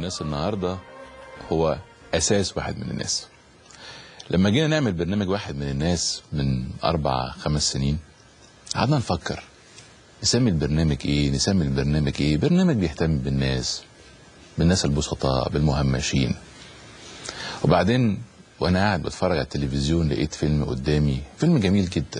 الناس النهارده هو اساس واحد من الناس لما جينا نعمل برنامج واحد من الناس من اربع خمس سنين قعدنا نفكر نسمي البرنامج ايه نسمي البرنامج ايه برنامج بيهتم بالناس بالناس البسطاء بالمهمشين وبعدين وانا قاعد بتفرج على التلفزيون لقيت فيلم قدامي فيلم جميل جدا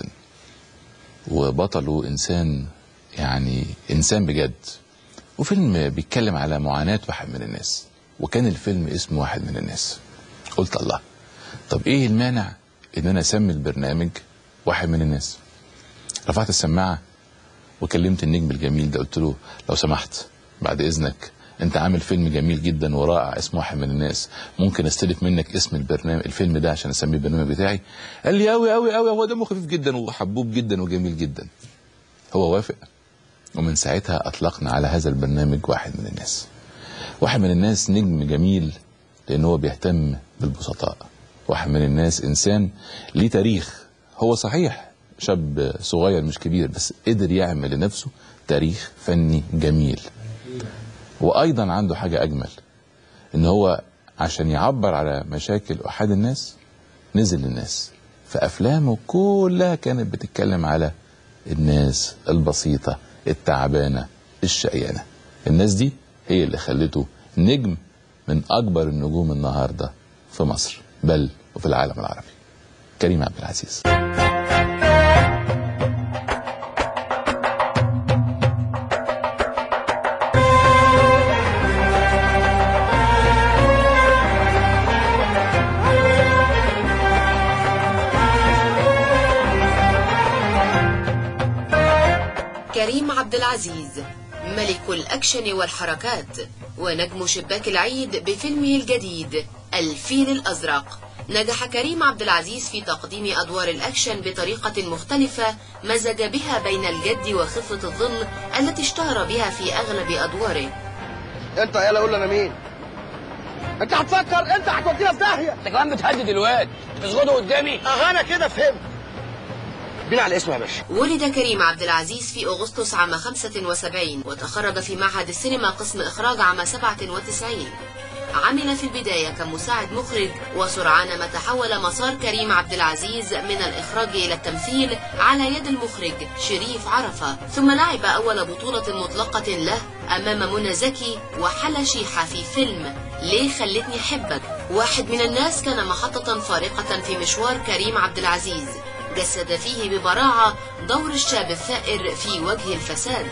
وبطله انسان يعني انسان بجد وفيلم بيتكلم على معاناة واحد من الناس وكان الفيلم اسمه واحد من الناس قلت الله طب ايه المانع ان انا اسمي البرنامج واحد من الناس رفعت السماعة وكلمت النجم الجميل ده قلت له لو سمحت بعد اذنك انت عامل فيلم جميل جدا ورائع اسمه واحد من الناس ممكن استلف منك اسم البرنامج الفيلم ده عشان اسميه البرنامج بتاعي قال لي قوي قوي قوي هو دمه خفيف جدا وحبوب جدا وجميل جدا هو وافق ومن ساعتها اطلقنا على هذا البرنامج واحد من الناس واحد من الناس نجم جميل لان هو بيهتم بالبسطاء واحد من الناس انسان ليه تاريخ هو صحيح شاب صغير مش كبير بس قدر يعمل لنفسه تاريخ فني جميل وايضا عنده حاجه اجمل ان هو عشان يعبر على مشاكل احد الناس نزل للناس فافلامه كلها كانت بتتكلم على الناس البسيطه التعبانه الشقيانه الناس دي هي اللي خلته نجم من اكبر النجوم النهارده في مصر بل وفي العالم العربي كريم عبد العزيز كريم عبد العزيز ملك الأكشن والحركات ونجم شباك العيد بفيلمه الجديد الفيل الأزرق نجح كريم عبد العزيز في تقديم أدوار الأكشن بطريقة مختلفة مزج بها بين الجد وخفة الظل التي اشتهر بها في أغلب أدواره انت يلا قول لي انا مين انت هتفكر انت هتودينا في داهيه انت كمان بتهدد الواد تسجده قدامي اه انا كده فهمت بينا على الاسم يا باشا ولد كريم عبد العزيز في أغسطس عام 75 وتخرج في معهد السينما قسم إخراج عام 97 عمل في البداية كمساعد مخرج وسرعان ما تحول مسار كريم عبد العزيز من الإخراج إلى التمثيل على يد المخرج شريف عرفة ثم لعب أول بطولة مطلقة له أمام منى زكي وحلا شيحة في فيلم ليه خلتني أحبك واحد من الناس كان محطة فارقة في مشوار كريم عبد العزيز جسد فيه ببراعة دور الشاب الثائر في وجه الفساد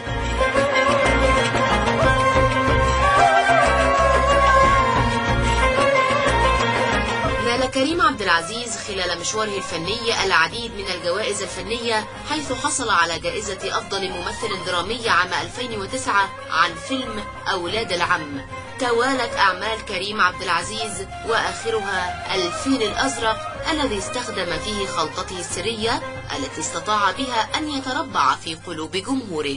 نال كريم عبد العزيز خلال مشواره الفني العديد من الجوائز الفنية حيث حصل على جائزة أفضل ممثل درامي عام 2009 عن فيلم أولاد العم توالت أعمال كريم عبد العزيز وآخرها الفيل الأزرق الذي استخدم فيه خلطته السرية التي استطاع بها أن يتربع في قلوب جمهوره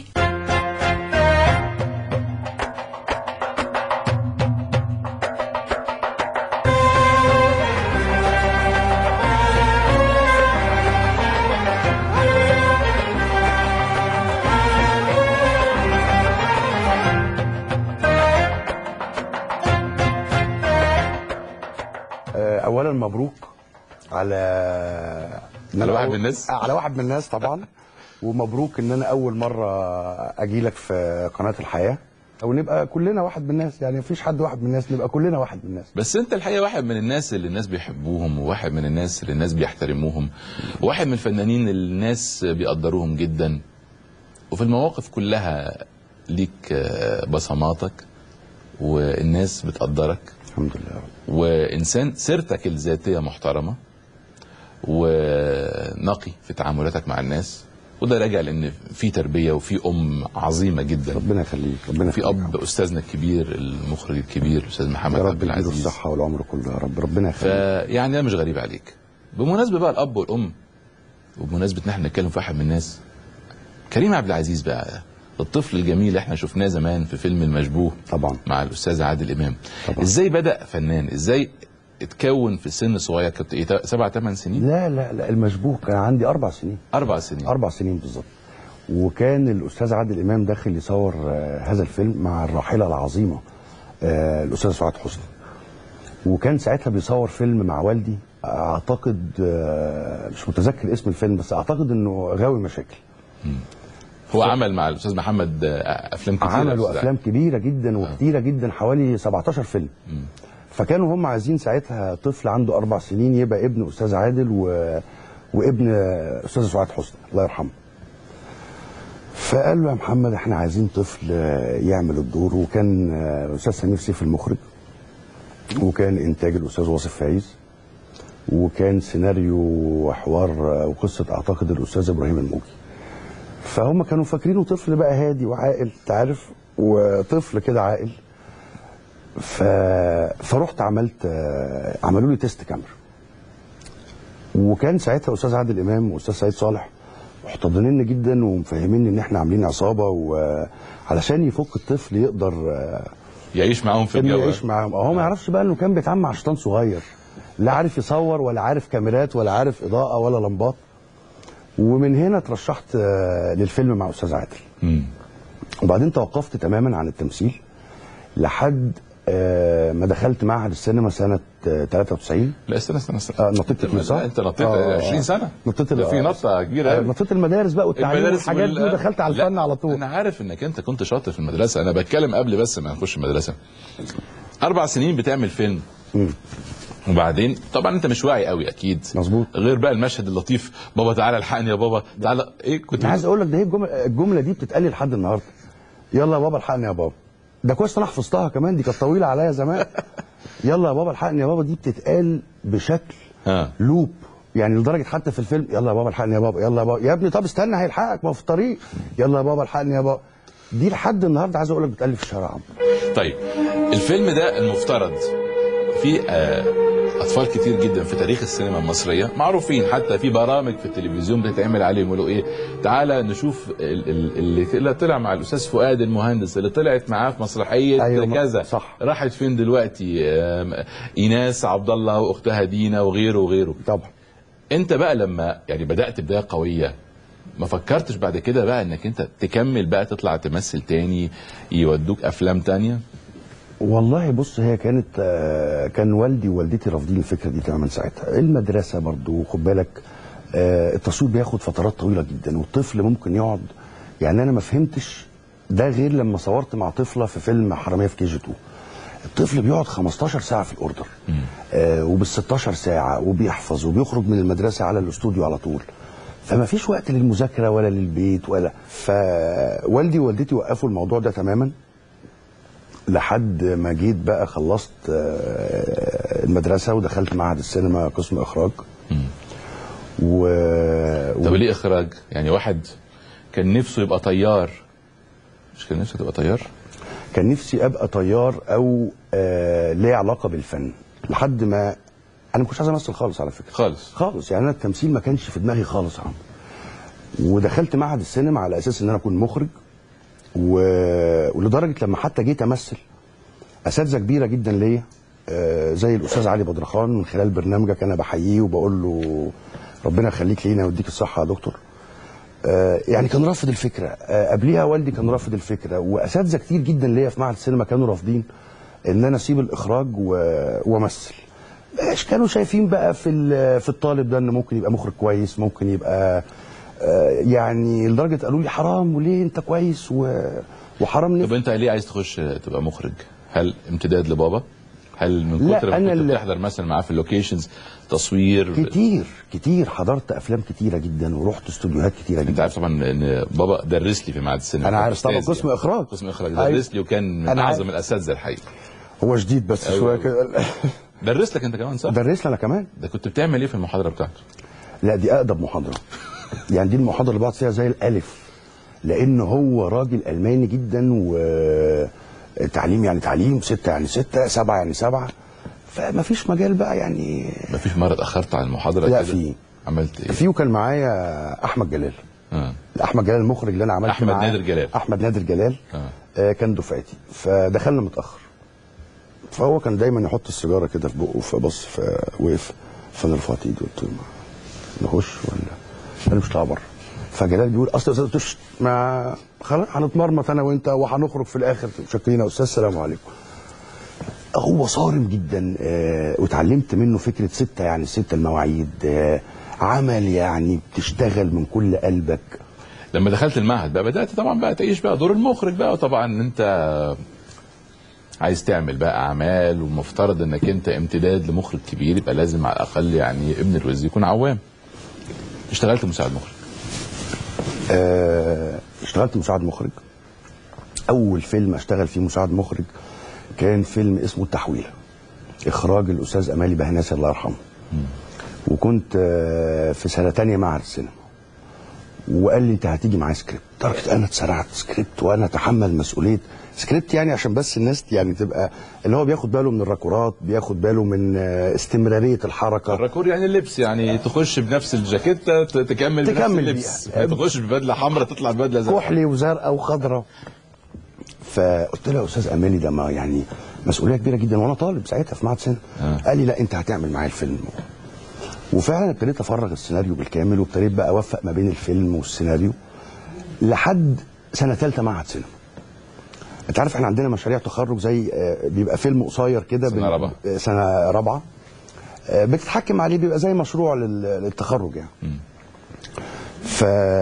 آه، اولا مبروك على إن على أنا واحد أول- من الناس؟ آه، على واحد من الناس طبعا ومبروك ان انا اول مره اجي لك في قناه الحياه ونبقى كلنا واحد من الناس يعني مفيش حد واحد من الناس نبقى كلنا واحد من الناس بس انت الحقيقه واحد من الناس اللي الناس بيحبوهم وواحد من الناس اللي الناس بيحترموهم وواحد من الفنانين اللي الناس بيقدروهم جدا وفي المواقف كلها ليك آه، بصماتك والناس بتقدرك الحمد لله يا رب وانسان سيرتك الذاتيه محترمه ونقي في تعاملاتك مع الناس وده راجع لان في تربيه وفي ام عظيمه جدا ربنا يخليك ربنا في يخليك اب استاذنا الكبير المخرج الكبير الاستاذ محمد يا عبد رب يديله العزيز الصحه والعمر كله يا رب ربنا يخليك فيعني ده مش غريب عليك بمناسبه بقى الاب والام وبمناسبه ان احنا نتكلم في واحد من الناس كريم عبد العزيز بقى الطفل الجميل اللي احنا شفناه زمان في فيلم المشبوه طبعا مع الاستاذ عادل امام طبعا. ازاي بدا فنان ازاي اتكون في سن صغير كنت ايه سبع ثمان سنين لا لا لا المشبوه كان عندي اربع سنين اربع سنين اربع سنين بالظبط وكان الاستاذ عادل امام داخل يصور آه، هذا الفيلم مع الراحله العظيمه آه الاستاذ سعاد حسني وكان ساعتها بيصور فيلم مع والدي اعتقد آه مش متذكر اسم الفيلم بس اعتقد انه غاوي مشاكل هو عمل مع الاستاذ محمد آه، افلام كتير عملوا افلام كبيره جدا وكتيره جدا حوالي 17 فيلم فكانوا هم عايزين ساعتها طفل عنده اربع سنين يبقى ابن استاذ عادل و... وابن استاذ سعاد حسني الله يرحمه فقال له يا محمد احنا عايزين طفل آه، يعمل الدور وكان آه، الاستاذ سمير سيف المخرج وكان انتاج الاستاذ واصف فايز وكان سيناريو وحوار آه، وقصه اعتقد الاستاذ ابراهيم الموجي فهم كانوا فاكرينه طفل بقى هادي وعاقل تعرف وطفل كده عاقل ف... فرحت عملت آه، عملوا لي تيست كاميرا وكان ساعتها استاذ عادل امام واستاذ سعيد صالح محتضنيني جدا ومفهميني ان احنا عاملين عصابه وعلشان يفك الطفل يقدر آه، يعيش معاهم في انه الجو يعيش معاهم هو ما يعرفش بقى انه كان بيتعامل مع شيطان صغير لا عارف يصور ولا عارف كاميرات ولا عارف اضاءه ولا لمبات ومن هنا ترشحت آه، للفيلم مع استاذ عادل مم. وبعدين توقفت تماما عن التمثيل لحد آه، ما دخلت معهد السينما سنه آه، 93 لا استنى استنى استنى آه، نطيت انت كتير صح؟ انت نطيت آه، 20 سنه نطيت ده في آه، نطه كبيره آه، قوي نطيت المدارس بقى والتعليم والحاجات دي وال- ودخلت على لا، الفن على طول انا عارف انك انت كنت شاطر في المدرسه انا بتكلم قبل بس ما نخش المدرسه اربع سنين بتعمل فيلم مم. وبعدين طبعا انت مش واعي قوي اكيد مظبوط. غير بقى المشهد اللطيف بابا تعالى الحقني يا بابا تعالى ايه كنت انا عايز اقول لك ده هي الجمله الجمله دي بتتقال لي لحد النهارده يلا يا بابا الحقني يا بابا ده كويس انا حفظتها كمان دي كانت طويله عليا زمان يلا يا بابا الحقني يا بابا دي بتتقال بشكل اه لوب يعني لدرجه حتى في الفيلم يلا يا بابا الحقني يا بابا يلا يا بابا يا ابني طب استنى هيلحقك ما هو في الطريق يلا يا بابا الحقني يا بابا دي لحد النهارده عايز اقول لك بتقال لي في الشارع عمرو طيب الفيلم ده المفترض في آه، اطفال كتير جدا في تاريخ السينما المصريه معروفين حتى في برامج في التلفزيون بتتعمل عليهم يقولوا ايه تعالى نشوف ال- ال- اللي اللي طلع مع الاستاذ فؤاد المهندس اللي طلعت معاه في مسرحيه أيوة، كذا صح. راحت فين دلوقتي آم، ايناس عبد الله واختها دينا وغيره وغيره طبعا انت بقى لما يعني بدات بدايه قويه ما فكرتش بعد كده بقى انك انت تكمل بقى تطلع تمثل تاني يودوك افلام تانية والله بص هي كانت آه، كان والدي ووالدتي رافضين الفكره دي تماما ساعتها المدرسه برضو خد بالك آه، التصوير بياخد فترات طويله جدا والطفل ممكن يقعد يعني انا ما فهمتش ده غير لما صورت مع طفله في فيلم حراميه في كي جي 2 الطفل بيقعد 15 ساعه في الاوردر آه وبال 16 ساعه وبيحفظ وبيخرج من المدرسه على الاستوديو على طول فما فيش وقت للمذاكره ولا للبيت ولا فوالدي ووالدتي وقفوا الموضوع ده تماما لحد ما جيت بقى خلصت آه، المدرسه ودخلت معهد السينما قسم اخراج و... طب ليه اخراج يعني واحد كان نفسه يبقى طيار مش كان نفسه تبقى طيار كان نفسي ابقى طيار او آه ليه علاقه بالفن لحد ما انا ما كنتش عايز امثل خالص على فكره خالص خالص يعني انا التمثيل ما كانش في دماغي خالص يا عم ودخلت معهد السينما على اساس ان انا اكون مخرج و... ولدرجه لما حتى جيت امثل اساتذه كبيره جدا ليا آه، زي الاستاذ علي بدرخان من خلال برنامجك انا بحييه وبقول له ربنا يخليك لينا ويديك الصحه يا دكتور آه، يعني كان رافض الفكره آه، قبليها والدي كان رافض الفكره واساتذه كتير جدا ليا في معهد السينما كانوا رافضين ان انا اسيب الاخراج و- وامثل مش كانوا شايفين بقى في ال- في الطالب ده انه ممكن يبقى مخرج كويس ممكن يبقى آه، يعني لدرجه قالوا لي حرام وليه انت كويس و... وحرام طب نفسك انت ليه عايز تخش تبقى مخرج هل امتداد لبابا هل من لا، كتر ما أنا كنت اللي- بتحضر مثلا معاه في اللوكيشنز تصوير كتير كتير حضرت افلام كتيره جدا ورحت استوديوهات كتيره انت جدا عارف طبعا ان بابا درس لي في معهد السينما أنا كان عارف طبعا، أستاذ قسم يعني. إخراج. قسم اخراج أيوة. درس لي وكان من أنا اعظم عارف. الاساتذه الحقيقه هو جديد بس أيوة. شويه كده درس لك انت كمان صح درس لنا كمان ده كنت بتعمل ايه في المحاضره بتاعته لا دي اقدم محاضره يعني دي المحاضره اللي بقعد فيها زي الالف لان هو راجل الماني جدا وتعليم يعني تعليم ستة يعني ستة سبعة يعني سبعة فما فيش مجال بقى يعني مفيش مره اتاخرت عن المحاضره لا، كده في. عملت ايه في وكان معايا احمد جلال آه. احمد جلال المخرج اللي انا عملت أحمد معاه نادر جلال. احمد نادر جلال آه. آه كان دفعتي فدخلنا متاخر فهو كان دايما يحط السيجاره كده في بقه فبص فوقف فانا رفعت ايدي قلت له ما- نخش ولا انا مش طالع بره فجلال بيقول اصل يا استاذ تش ما خلاص هنتمرمط انا وانت وهنخرج في الاخر شاكرين يا استاذ السلام عليكم هو صارم جدا آه، واتعلمت منه فكره سته يعني سته المواعيد آه، عمل يعني بتشتغل من كل قلبك لما دخلت المعهد بقى بدات طبعا بقى تعيش بقى دور المخرج بقى وطبعا انت عايز تعمل بقى اعمال ومفترض انك انت امتداد لمخرج كبير يبقى لازم على الاقل يعني ابن الوز يكون عوام اشتغلت مساعد مخرج آه، اشتغلت مساعد مخرج اول فيلم اشتغل فيه مساعد مخرج كان فيلم اسمه التحويله اخراج الاستاذ امالي بهناسي الله يرحمه وكنت آه، في سنه تانية معهد السينما وقال لي انت هتيجي معايا سكريبت لدرجه انا اتسرعت سكريبت وانا اتحمل مسؤوليه سكريبت يعني عشان بس الناس يعني تبقى اللي هو بياخد باله من الراكورات بياخد باله من آه، استمراريه الحركه الراكور يعني اللبس يعني تخش بنفس الجاكيته ت- تكمل بنفس تكمل اللبس بيها. ما تخش ببدله حمراء تطلع ببدله زرقاء كحلي وزرقاء وخضراء فقلت له يا استاذ امالي ده ما يعني مسؤوليه كبيره جدا وانا طالب ساعتها في معهد سينما آه. قال لي لا انت هتعمل معايا الفيلم وفعلا ابتديت افرغ السيناريو بالكامل وابتديت بقى اوفق ما بين الفيلم والسيناريو لحد سنه ثالثه معهد سينما انت عارف احنا عندنا مشاريع تخرج زي آه، بيبقى فيلم قصير كده سنة بن- رابعة. آه، سنه رابعه آه، بتتحكم عليه بيبقى زي مشروع لل- للتخرج يعني ف...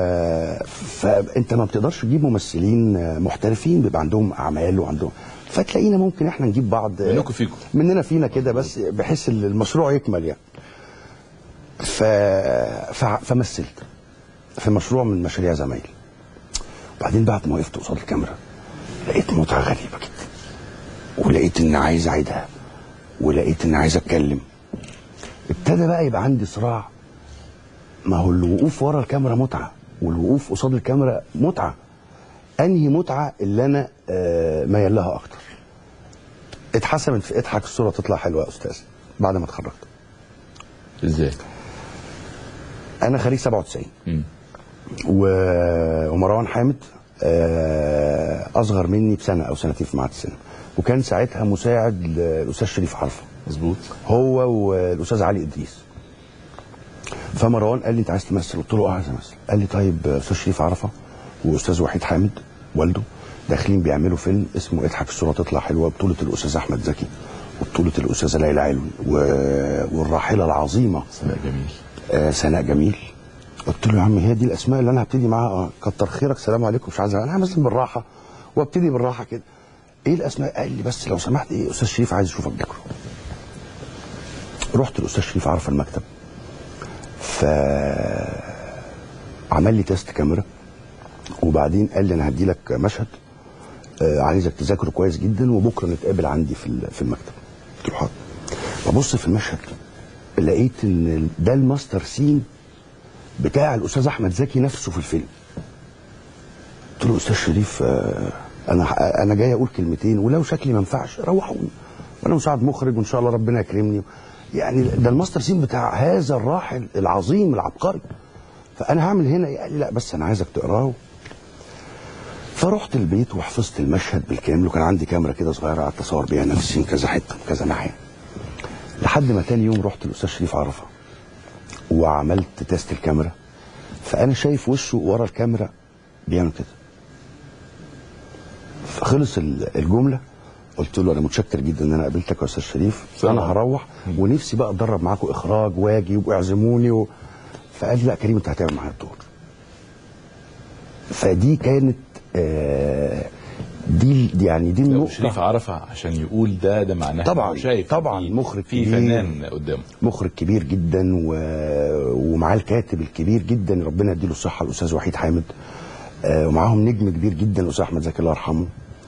فانت ما بتقدرش تجيب ممثلين آه، محترفين بيبقى عندهم اعمال وعندهم فتلاقينا ممكن احنا نجيب بعض آه، منكم فيكم. مننا فينا كده بس بحيث ال- المشروع يكمل يعني ف... ف... فمثلت في مشروع من مشاريع زمايلي وبعدين بعد ما وقفت قصاد الكاميرا لقيت متعه غريبه جدا ولقيت اني عايز اعيدها ولقيت اني عايز اتكلم ابتدى بقى يبقى عندي صراع ما هو الوقوف ورا الكاميرا متعه والوقوف قصاد الكاميرا متعه انهي متعه اللي انا آه ميال لها اكتر اتحسمت في اضحك الصوره تطلع حلوه يا استاذ بعد ما اتخرجت ازاي؟ انا خريج 97 مم. و- ومروان حامد آه، اصغر مني بسنه او سنتين في معهد السينما وكان ساعتها مساعد للاستاذ شريف عرفه مظبوط هو والاستاذ علي ادريس فمروان قال لي انت عايز تمثل قلت له اه عايز امثل قال لي طيب استاذ شريف عرفه واستاذ وحيد حامد والده داخلين بيعملوا فيلم اسمه اضحك الصوره تطلع حلوه بطوله الاستاذ احمد زكي وبطوله الاستاذه ليلى علوي و- والراحله العظيمه سنة جميل آه سناء جميل قلت له يا عم هي دي الاسماء اللي انا هبتدي معاها اه كتر خيرك سلام عليكم مش عايز انا همثل بالراحه وابتدي بالراحه كده ايه الاسماء قال لي بس لو سمحت ايه استاذ شريف عايز يشوفك بكره رحت الاستاذ شريف عارف المكتب ف عمل لي تيست كاميرا وبعدين قال لي انا هدي لك مشهد آه عايزك تذاكره كويس جدا وبكره نتقابل عندي في ال- في المكتب قلت له حاضر ببص في المشهد لقيت ان ده الماستر سين بتاع الاستاذ احمد زكي نفسه في الفيلم قلت له استاذ شريف آه، انا انا جاي اقول كلمتين ولو شكلي ما ينفعش روحوني وانا مساعد مخرج وان شاء الله ربنا يكرمني يعني ده الماستر سين بتاع هذا الراحل العظيم العبقري فانا هعمل هنا قال لي لا بس انا عايزك تقراه فرحت البيت وحفظت المشهد بالكامل وكان عندي كاميرا كده صغيره قعدت اصور بيها نفسي من كذا حته من كذا ناحيه لحد ما تاني يوم رحت الاستاذ شريف عرفه وعملت تيست الكاميرا فانا شايف وشه ورا الكاميرا بيعمل كده فخلص ال- الجمله قلت له انا متشكر جدا ان انا قابلتك يا استاذ شريف انا هروح ونفسي بقى اتدرب معاكم اخراج واجي واعزموني و... فقال لي لا كريم انت هتعمل معايا الدور فدي كانت آه دي دي يعني دي لو النقطه شريف عرفه عشان يقول ده ده معناه طبعاً، إنه شايف طبعاً، في- مخرج في كبير. فنان قدامه مخرج كبير جدا و... ومعاه الكاتب الكبير جدا ربنا يديله الصحه الاستاذ وحيد حامد آه، ومعاهم نجم كبير جدا الاستاذ احمد زكي الله يرحمه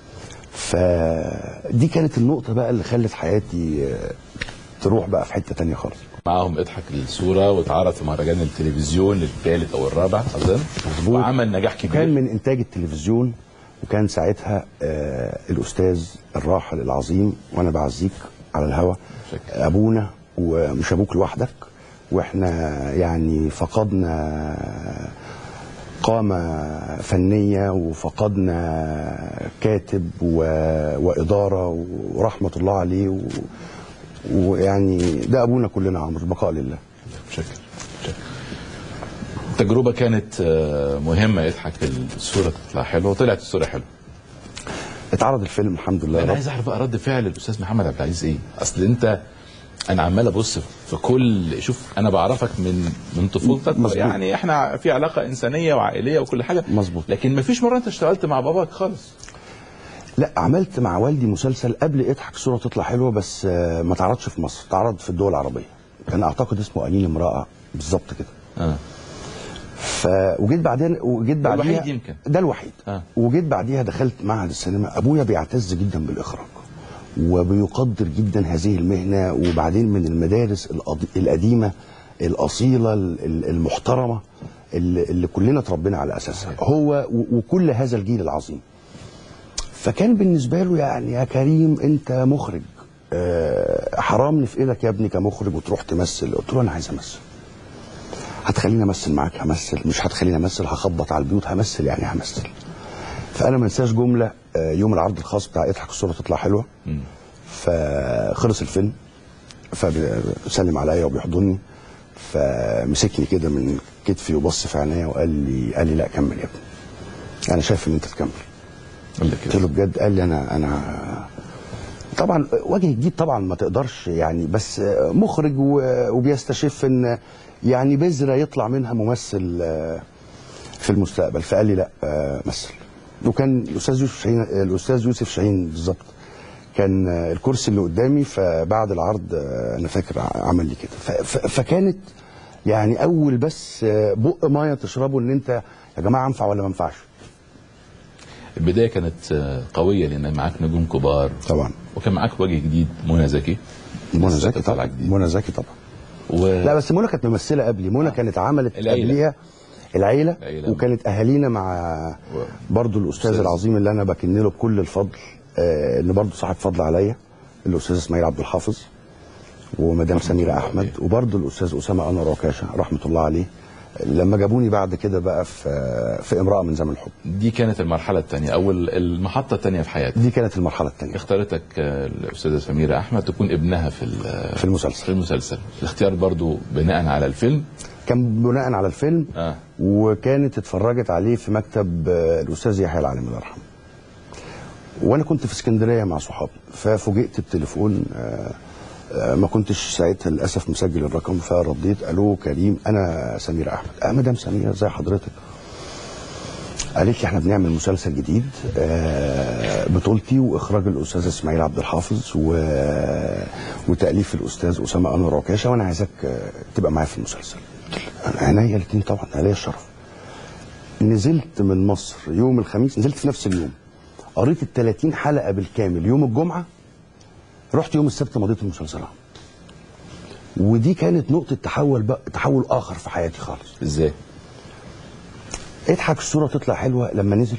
فدي كانت النقطه بقى اللي خلت حياتي آه، تروح بقى في حته تانية خالص معاهم اضحك الصوره واتعرض في مهرجان التلفزيون الثالث او الرابع اظن مظبوط. وعمل نجاح كبير كان من انتاج التلفزيون وكان ساعتها آه الاستاذ الراحل العظيم وانا بعزيك على الهوا شكرا. ابونا ومش ابوك لوحدك واحنا يعني فقدنا قامة فنية وفقدنا كاتب و... وإدارة ورحمة الله عليه و... ويعني ده أبونا كلنا عمرو البقاء لله شكرا شكرا التجربه كانت آه، مهمه يضحك الصوره تطلع حلوه وطلعت الصوره حلوه اتعرض الفيلم الحمد لله يا انا رب. عايز اعرف بقى رد فعل الاستاذ محمد عبد العزيز ايه اصل انت انا عمال ابص في كل شوف انا بعرفك من من طفولتك مظبوط. يعني احنا في علاقه انسانيه وعائليه وكل حاجه مظبوط. لكن ما فيش مره انت اشتغلت مع باباك خالص لا عملت مع والدي مسلسل قبل اضحك الصوره تطلع حلوه بس آه، ما اتعرضش في مصر اتعرض في الدول العربيه كان اعتقد اسمه انين امراه بالظبط كده اه ف وجيت بعدين وجيت ده بعديها الوحيد يمكن. ده الوحيد آه. وجيت بعديها دخلت معهد السينما ابويا بيعتز جدا بالاخراج وبيقدر جدا هذه المهنه وبعدين من المدارس القض- القديمه الاصيله ال- ال- المحترمه اللي, اللي كلنا اتربينا على اساسها هو و- وكل هذا الجيل العظيم فكان بالنسبه له يعني يا كريم انت مخرج آه، حرام في ايدك يا ابني كمخرج وتروح تمثل قلت له انا عايز امثل هتخليني امثل معاك همثل مش هتخليني امثل هخبط على البيوت همثل يعني همثل فانا ما انساش جمله آه، يوم العرض الخاص بتاع اضحك الصوره تطلع حلوه فخلص الفيلم فسلم عليا وبيحضني فمسكني كده من كتفي وبص في عينيا وقال لي قال لي لا كمل يا ابني انا شايف ان انت تكمل قال لك قلت كده له بجد قال لي انا انا طبعا وجه جديد طبعا ما تقدرش يعني بس مخرج و- وبيستشف ان يعني بذره يطلع منها ممثل آه، في المستقبل فقال لي لا آه، مثل وكان الاستاذ يوسف شاهين الاستاذ يوسف شاهين بالظبط كان آه، الكرسي اللي قدامي فبعد العرض آه، انا فاكر ع- عمل لي كده ف- ف- فكانت يعني اول بس آه، بق ميه تشربه ان انت يا جماعه انفع ولا ما انفعش البدايه كانت آه، قويه لان معاك نجوم كبار طبعا وكان معاك وجه جديد منى زكي منى لسه زكي طالعة طبعا جديد. منى زكي طبعا و... لا بس منى كانت ممثله قبلي منى كانت عملت العيلة. قبليها العيله العيلة. وكانت اهالينا مع و- برضو الاستاذ أستاذ. العظيم اللي انا بكن له بكل الفضل آه اللي برضو صاحب فضل عليا الاستاذ اسماعيل عبد الحافظ ومدام سميره الله احمد عليه. وبرضو الاستاذ اسامه انور عكاشه رحمه الله عليه لما جابوني بعد كده بقى في في امراه من زمن الحب دي كانت المرحله الثانيه او المحطه الثانيه في حياتك دي كانت المرحله الثانيه اختارتك آه، الاستاذه سميره احمد تكون ابنها في ال- في المسلسل في المسلسل الاختيار برضو بناء على الفيلم كان بناء على الفيلم آه. وكانت اتفرجت عليه في مكتب آه، الاستاذ يحيى العالم الله يرحمه وانا كنت في اسكندريه مع صحابي ففوجئت بتليفون آه، آه، ما كنتش ساعتها للاسف مسجل الرقم فرديت الو كريم انا سميره احمد اه مدام سميره ازي حضرتك قالت لي احنا بنعمل مسلسل جديد آه، بطولتي واخراج الاستاذ اسماعيل عبد الحافظ و... وتاليف الاستاذ اسامه انور عكاشه وانا عايزك آه، تبقى معايا في المسلسل قلت لها أنا عينيا الاثنين طبعا انا ليا الشرف نزلت من مصر يوم الخميس نزلت في نفس اليوم قريت ال 30 حلقه بالكامل يوم الجمعه رحت يوم السبت مضيت المسلسل ودي كانت نقطه تحول بقى تحول اخر في حياتي خالص ازاي اضحك الصوره تطلع حلوه لما نزل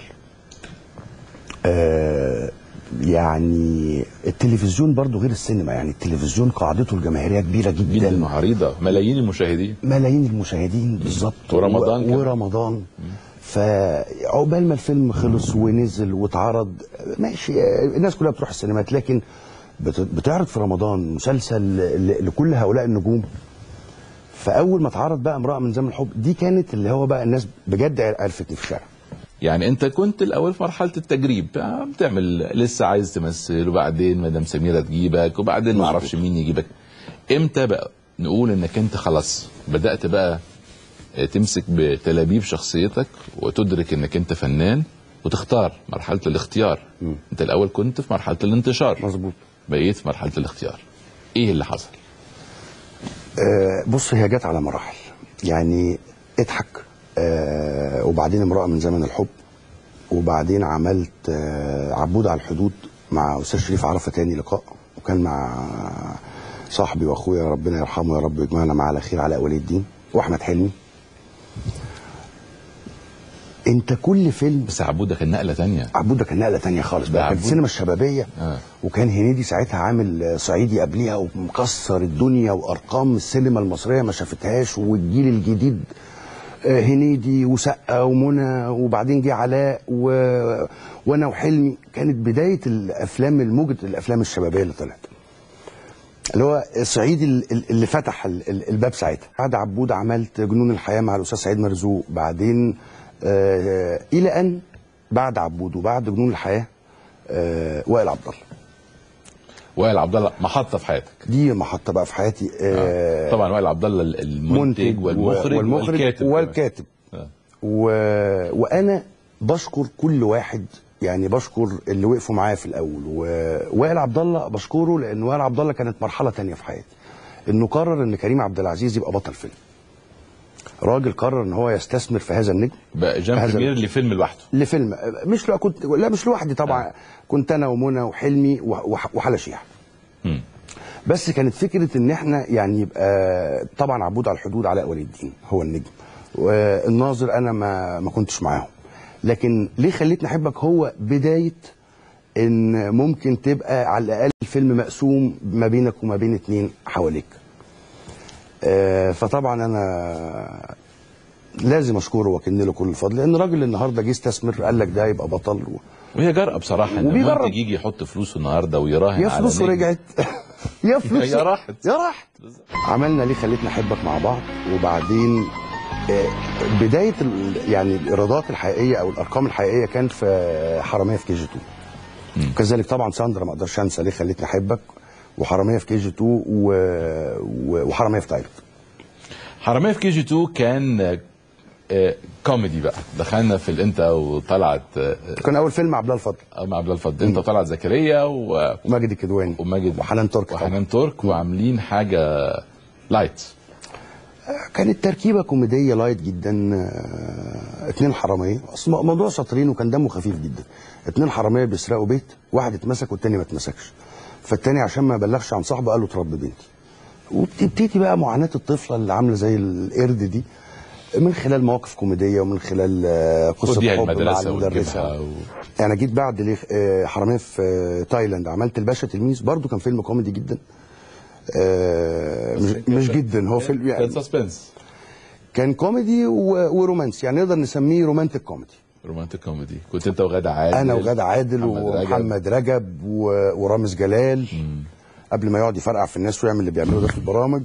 آه يعني التلفزيون برضو غير السينما يعني التلفزيون قاعدته الجماهيريه كبيره جدا, جدا عريضه ملايين المشاهدين ملايين المشاهدين بالظبط ورمضان و- كمان. ورمضان فعقبال ما الفيلم خلص ونزل واتعرض ماشي آه، الناس كلها بتروح السينمات لكن بت- بتعرض في رمضان مسلسل ل- لكل هؤلاء النجوم فاول ما اتعرض بقى امراه من زمن الحب دي كانت اللي هو بقى الناس بجد عرفتني في الشارع يعني انت كنت الاول في مرحله التجريب آه، بتعمل لسه عايز تمثل وبعدين مدام سميره تجيبك وبعدين ما اعرفش مين يجيبك امتى بقى نقول انك انت خلاص بدات بقى آه، تمسك بتلابيب شخصيتك وتدرك انك انت فنان وتختار مرحله الاختيار انت الاول كنت في مرحله الانتشار مظبوط بقيت في مرحله الاختيار ايه اللي حصل آه، بص هي جت على مراحل يعني اضحك آه، وبعدين امرأة من زمن الحب وبعدين عملت آه، عبود على الحدود مع أستاذ شريف عرفة تاني لقاء وكان مع صاحبي واخويا ربنا يرحمه يا رب يجمعنا معاه على خير علاء ولي الدين واحمد حلمي انت كل فيلم بس عبوده كان نقله تانية عبود ده كان نقله تانية خالص ده بقى كانت عبود. السينما الشبابيه آه. وكان هنيدي ساعتها عامل آه، صعيدي قبليها ومكسر الدنيا وارقام السينما المصريه ما شافتهاش والجيل الجديد آه، هنيدي وسقا ومنى وبعدين جه علاء و... وانا وحلمي كانت بدايه الافلام الموجة الافلام الشبابيه اللي طلعت اللي هو الصعيدي ال- ال- اللي فتح ال- ال- الباب ساعتها بعد عبود عملت جنون الحياه مع الاستاذ سعيد مرزوق بعدين آه الى ان بعد عبود وبعد جنون الحياه آه وائل عبد الله وائل عبد الله محطه في حياتك دي محطه بقى في حياتي آه طبعا وائل عبد الله المنتج والمخرج, والمخرج والكاتب والكاتب آه. و... وانا بشكر كل واحد يعني بشكر اللي وقفوا معايا في الاول ووائل عبد الله بشكره لان وائل عبد الله كانت مرحله تانية في حياتي انه قرر ان كريم عبد العزيز يبقى بطل فيلم راجل قرر ان هو يستثمر في هذا النجم بقى جان هذا- بريمير لفيلم لوحده لفيلم مش لو كنت لا مش لوحدي طبعا كنت انا ومنى وحلمي وح- وحلا شيحه مم. بس كانت فكره ان احنا يعني يبقى طبعا عبود على الحدود علاء ولي الدين هو النجم والناظر انا ما ما كنتش معاهم لكن ليه خليتني احبك هو بدايه ان ممكن تبقى على الاقل الفيلم مقسوم ما بينك وما بين اتنين حواليك آه، فطبعا انا لازم اشكره واكن له كل الفضل لان راجل النهارده جه استثمر قال لك ده يبقى بطل و... وهي جرأة بصراحه ان وبيجرب. المنتج يجي يحط فلوسه النهارده ويراهن يا على فلوسه نجم. رجعت يا فلوسه يا راحت. يا راحت عملنا ليه خليتني احبك مع بعض وبعدين آه، بدايه ال- يعني الايرادات الحقيقيه او الارقام الحقيقيه كان في حراميه في كي جي 2 وكذلك طبعا ساندرا ما اقدرش انسى ليه خليتني احبك وحراميه في كي جي 2 و... و... وحراميه في تايلاند حرامية في كي جي 2 كان آه، آه، كوميدي بقى دخلنا في ال- انت وطلعت آه، كان اول فيلم عبد الله الفضل آه، مع عبد الفضل انت وطلعت زكريا و- وماجد الكدواني وماجد وحنان ترك طبعاً. وحنان ترك وعاملين حاجه لايت كانت تركيبه كوميديه لايت جدا آه، اتنين حراميه اصل موضوع شاطرين وكان دمه خفيف جدا اتنين حراميه بيسرقوا بيت واحد اتمسك والتاني ما اتمسكش فالتاني عشان ما يبلغش عن صاحبه قال له تربي بنتي وبتبتدي بقى معاناه الطفله اللي عامله زي القرد دي من خلال مواقف كوميديه ومن خلال آه، قصه وديها حب مع المدرسه المدرسه وتجيبها و... انا جيت بعد ليه- آه، حراميه في آه، تايلاند عملت الباشا تلميذ برضو كان فيلم كوميدي جدا آه، مش, مش جدا هو فيلم كان يعني سسبنس كان كوميدي و- ورومانسي يعني نقدر نسميه رومانتك كوميدي رومانتيك كوميدي كنت انت وغادة عادل انا وغادة عادل محمد رجب. ومحمد رجب و- ورامز جلال قبل ما يقعد يفرقع في الناس ويعمل اللي بيعمله ده في البرامج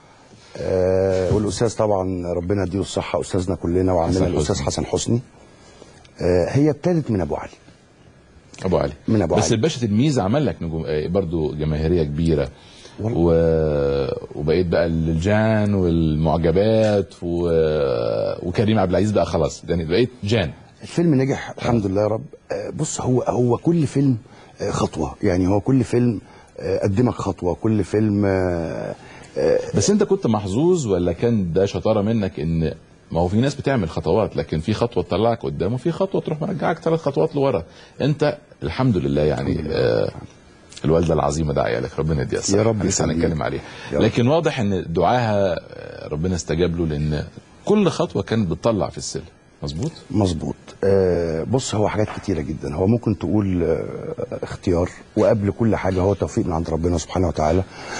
آه والاستاذ طبعا ربنا يديله الصحه استاذنا كلنا وعمنا حسن الاستاذ حسني. حسن حسني آه هي ابتدت من ابو علي ابو علي من أبو بس علي. الباشا تلميذ عمل لك نجوم آه، برضو جماهيريه كبيره و... وبقيت بقى الجان والمعجبات و... وكريم عبد العزيز بقى خلاص يعني بقيت جان الفيلم نجح الحمد لله يا رب آه، بص هو هو كل فيلم آه، خطوه يعني هو كل فيلم آه، قدمك خطوه كل فيلم آه، آه، بس انت كنت محظوظ ولا كان ده شطاره منك ان ما هو في ناس بتعمل خطوات لكن في خطوه تطلعك قدام وفي خطوه تروح مرجعك ثلاث خطوات لورا انت الحمد لله يعني آه الوالده العظيمه داعيه لك ربنا يديها الصحه يا رب لسه يخليك. هنتكلم عليها يا رب. لكن واضح ان دعاها آه، ربنا استجاب له لان كل خطوه كانت بتطلع في السلم مظبوط مظبوط آه بص هو حاجات كتيره جدا هو ممكن تقول آه اختيار وقبل كل حاجه هو توفيق من عند ربنا سبحانه وتعالى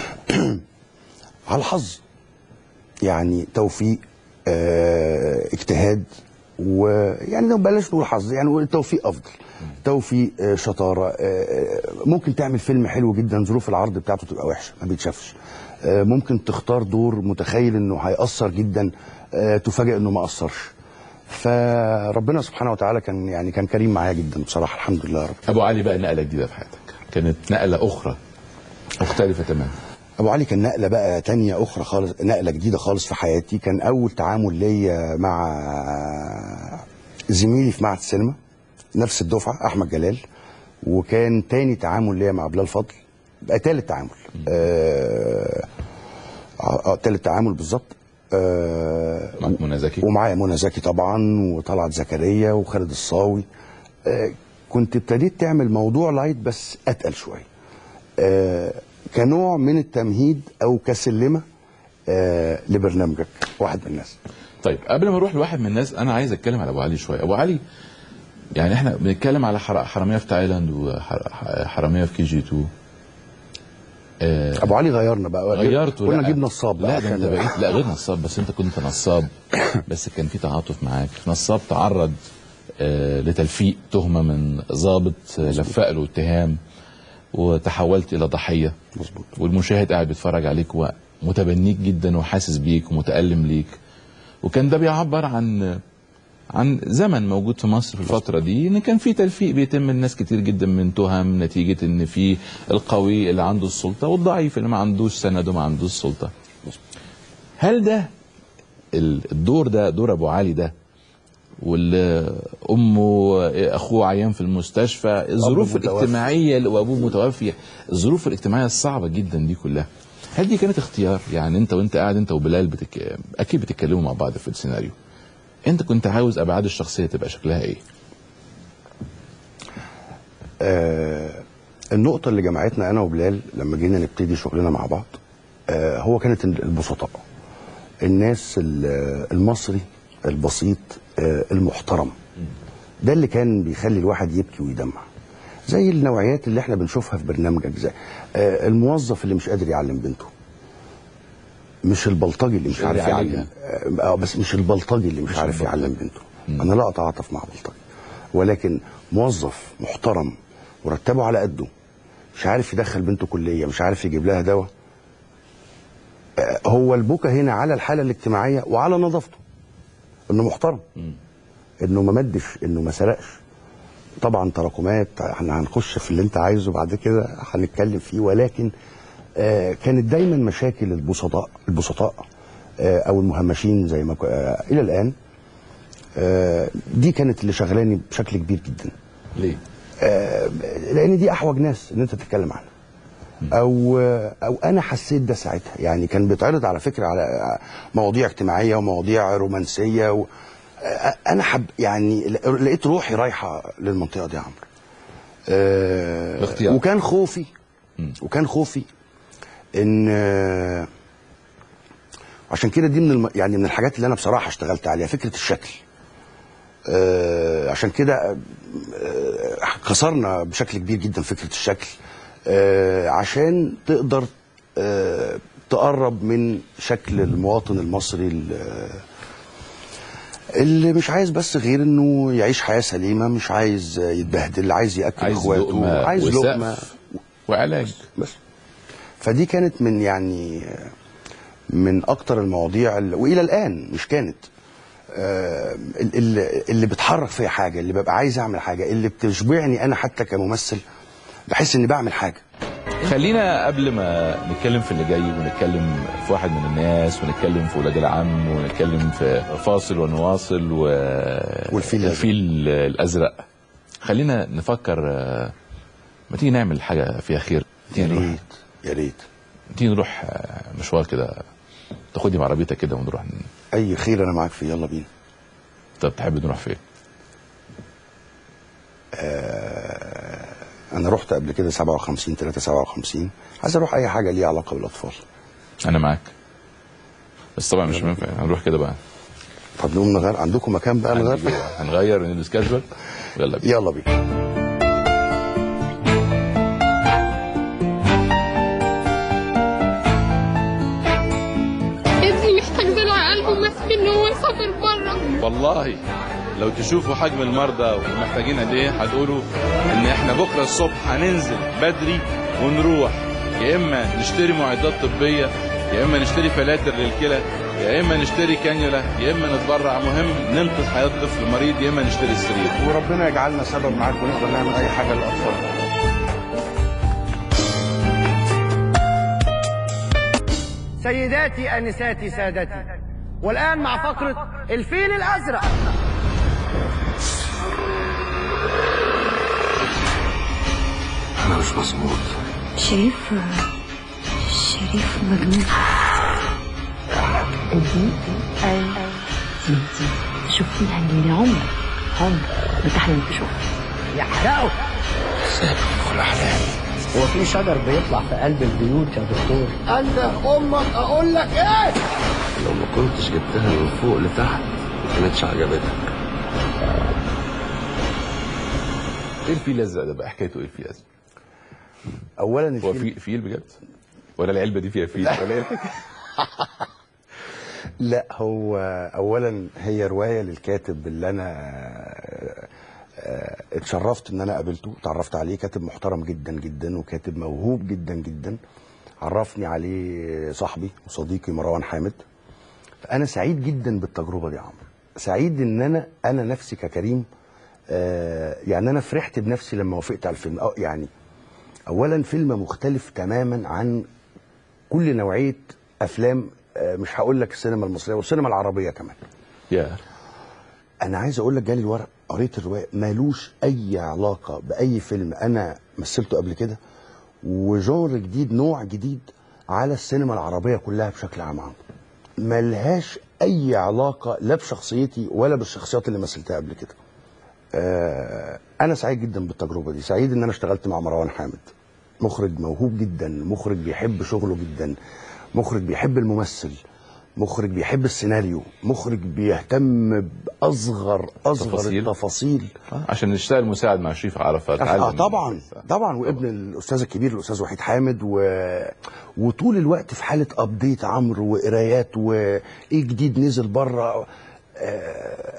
على الحظ يعني توفيق آه اجتهاد ويعني لو بلاش نقول حظ يعني نقول التوفيق افضل توفيق آه شطاره آه ممكن تعمل فيلم حلو جدا ظروف العرض بتاعته تبقى وحشه ما بيتشافش آه ممكن تختار دور متخيل انه هيأثر جدا آه تفاجئ انه ما أثرش فربنا سبحانه وتعالى كان يعني كان كريم معايا جدا بصراحه الحمد لله يا رب ابو علي بقى نقله جديده في حياتك كانت نقله اخرى مختلفه تماما ابو علي كان نقله بقى تانية اخرى خالص نقله جديده خالص في حياتي كان اول تعامل ليا مع زميلي في معهد السينما نفس الدفعه احمد جلال وكان تاني تعامل ليا مع بلال فضل بقى تالت تعامل آه آه آه، تالت تعامل بالظبط آه معك منى زكي ومعايا منى زكي طبعا وطلعت زكريا وخالد الصاوي آه كنت ابتديت تعمل موضوع لايت بس اتقل شويه آه كنوع من التمهيد او كسلمه آه لبرنامجك واحد من الناس طيب قبل ما نروح لواحد من الناس انا عايز اتكلم على ابو علي شويه ابو علي يعني احنا بنتكلم على حر- حراميه في تايلاند وحراميه في كي جي 2 آه ابو علي غيرنا بقى غيرته قلنا لا. نجيب نصاب لا بقى ده انت عشان- بقيت لا غير نصاب بس انت كنت نصاب بس كان في تعاطف معاك نصاب تعرض آه لتلفيق تهمه من ضابط آه، لفق له اتهام وتحولت الى ضحيه مظبوط والمشاهد قاعد بيتفرج عليك ومتبنيك جدا وحاسس بيك ومتألم ليك وكان ده بيعبر عن عن زمن موجود في مصر في الفتره دي ان كان في تلفيق بيتم الناس كتير جدا من تهم نتيجه ان في القوي اللي عنده السلطه والضعيف اللي ما عندوش سند وما عندوش سلطه هل ده ال- الدور ده دور ابو علي ده واللي امه اخوه عيان في المستشفى الظروف متوفي. الاجتماعيه وابوه متوفي الظروف الاجتماعيه الصعبه جدا دي كلها هل دي كانت اختيار يعني انت وانت قاعد انت وبلال بتك... اكيد بتتكلموا مع بعض في السيناريو انت كنت عاوز ابعاد الشخصيه تبقى شكلها ايه آه النقطة اللي جمعتنا أنا وبلال لما جينا نبتدي شغلنا مع بعض آه هو كانت البسطاء الناس ال- المصري البسيط آه المحترم ده اللي كان بيخلي الواحد يبكي ويدمع زي النوعيات اللي احنا بنشوفها في برنامجك زي آه الموظف اللي مش قادر يعلم بنته مش البلطجي اللي مش, مش عارف قادر يعلم يعالجها. آه بس مش البلطجي اللي مش, مش عارف البلطجي. يعلم بنته انا لا اتعاطف مع بلطجي ولكن موظف محترم مرتبه على قده مش عارف يدخل بنته كليه مش عارف يجيب لها دواء آه، هو البكا هنا على الحاله الاجتماعيه وعلى نظافته انه محترم انه ما مدش انه ما سرقش طبعا تراكمات احنا هنخش في اللي انت عايزه بعد كده هنتكلم فيه ولكن آه كانت دايما مشاكل البسطاء البسطاء آه او المهمشين زي ما ك- آه الى الان آه دي كانت اللي شغلاني بشكل كبير جدا ليه آه، لان دي احوج ناس ان انت تتكلم عنها او او انا حسيت ده ساعتها يعني كان بيتعرض على فكره على مواضيع اجتماعيه ومواضيع رومانسيه و آه، انا حب يعني لقيت روحي رايحه للمنطقه دي يا عمرو آه، باختيار. وكان خوفي وكان خوفي ان آه، عشان كده دي من الم... يعني من الحاجات اللي انا بصراحه اشتغلت عليها فكره الشكل آه، عشان كده آه، كسرنا بشكل كبير جدا فكره الشكل آه، عشان تقدر آه، تقرب من شكل المواطن المصري ال- اللي مش عايز بس غير انه يعيش حياه سليمه مش عايز يتبهدل عايز ياكل عايز اخواته لقمه عايز وسقف لقمه وعلاج بس فدي كانت من يعني من اكتر المواضيع اللي والى الان مش كانت آه، اللي, اللي بتحرك فيا حاجه اللي ببقى عايز اعمل حاجه اللي بتشبعني انا حتى كممثل بحس اني بعمل حاجه خلينا قبل ما نتكلم في اللي جاي ونتكلم في واحد من الناس ونتكلم في ولاد العم ونتكلم في فاصل ونواصل و... والفيل الأزرق. الفيل الازرق خلينا نفكر آه، ما تيجي نعمل حاجه فيها خير يا تيجي نروح ريت يا ريت تيجي نروح آه، مشوار كده تاخدني بعربيتك كده ونروح ن- اي خير انا معاك فيه يلا بينا طب تحب نروح فين؟ انا رحت قبل كده 57 3 57 عايز اروح اي حاجه ليها علاقه بالاطفال انا معاك بس طبعا مش هينفع هنروح كده بقى طب نقوم نغير عندكم مكان بقى نغير هنجيب- فيه هنغير ونلبس كاجوال يلا بينا يلا بينا ابني محتاج دلع قلبه مسك ان هو يسافر بره والله لو تشوفوا حجم المرضى ومحتاجين قد ايه هتقولوا ان احنا بكره الصبح هننزل بدري ونروح يا اما نشتري معدات طبيه يا اما نشتري فلاتر للكلى يا اما نشتري كانيولا يا اما نتبرع مهم ننقذ حياه طفل مريض يا اما نشتري السرير وربنا يجعلنا سبب معاك ونقدر نعمل اي حاجه للاطفال سيداتي انساتي سادتي والان مع فقره الفيل الازرق انا مش مظبوط شريف شريف مجنون ايوه شفتيها الليلة عمر عمر بتحلم تشوفها يحرقوا هو في شجر بيطلع في قلب البيوت يا دكتور انت امك اقول لك ايه لو ما كنتش جبتها من فوق لتحت ما كانتش عجبتك ايه الفيل الازرق ده بقى حكايته ايه الفيل الازرق؟ اولا هو الفيلم في فيل بجد؟ ولا العلبه دي فيها فيل ولا ايه الحكاية؟ لا هو اولا هي روايه للكاتب اللي انا آه، آه، اتشرفت ان انا قابلته اتعرفت عليه كاتب محترم جدا جدا وكاتب موهوب جدا جدا عرفني عليه صاحبي وصديقي مروان حامد فانا سعيد جدا بالتجربه دي يا عمرو سعيد ان انا انا نفسي ككريم آه يعني انا فرحت بنفسي لما وافقت على الفيلم أو يعني اولا فيلم مختلف تماما عن كل نوعيه افلام آه مش هقول لك السينما المصريه والسينما العربيه كمان يا انا عايز اقول لك جالي الورق قريت الروايه مالوش اي علاقه باي فيلم انا مثلته قبل كده وجونر جديد نوع جديد على السينما العربيه كلها بشكل عام عام ملهاش اي علاقه لا بشخصيتي ولا بالشخصيات اللي مثلتها قبل كده آه انا سعيد جدا بالتجربه دي سعيد ان انا اشتغلت مع مروان حامد مخرج موهوب جدا مخرج بيحب شغله جدا مخرج بيحب الممثل مخرج بيحب السيناريو مخرج بيهتم باصغر اصغر تفاصيل. التفاصيل آه، عشان نشتغل مساعد مع شريف عرفة اه طبعا طبعا وابن الاستاذ الكبير الاستاذ وحيد حامد و... وطول الوقت في حاله ابديت عمرو وقرايات وايه جديد نزل بره آه...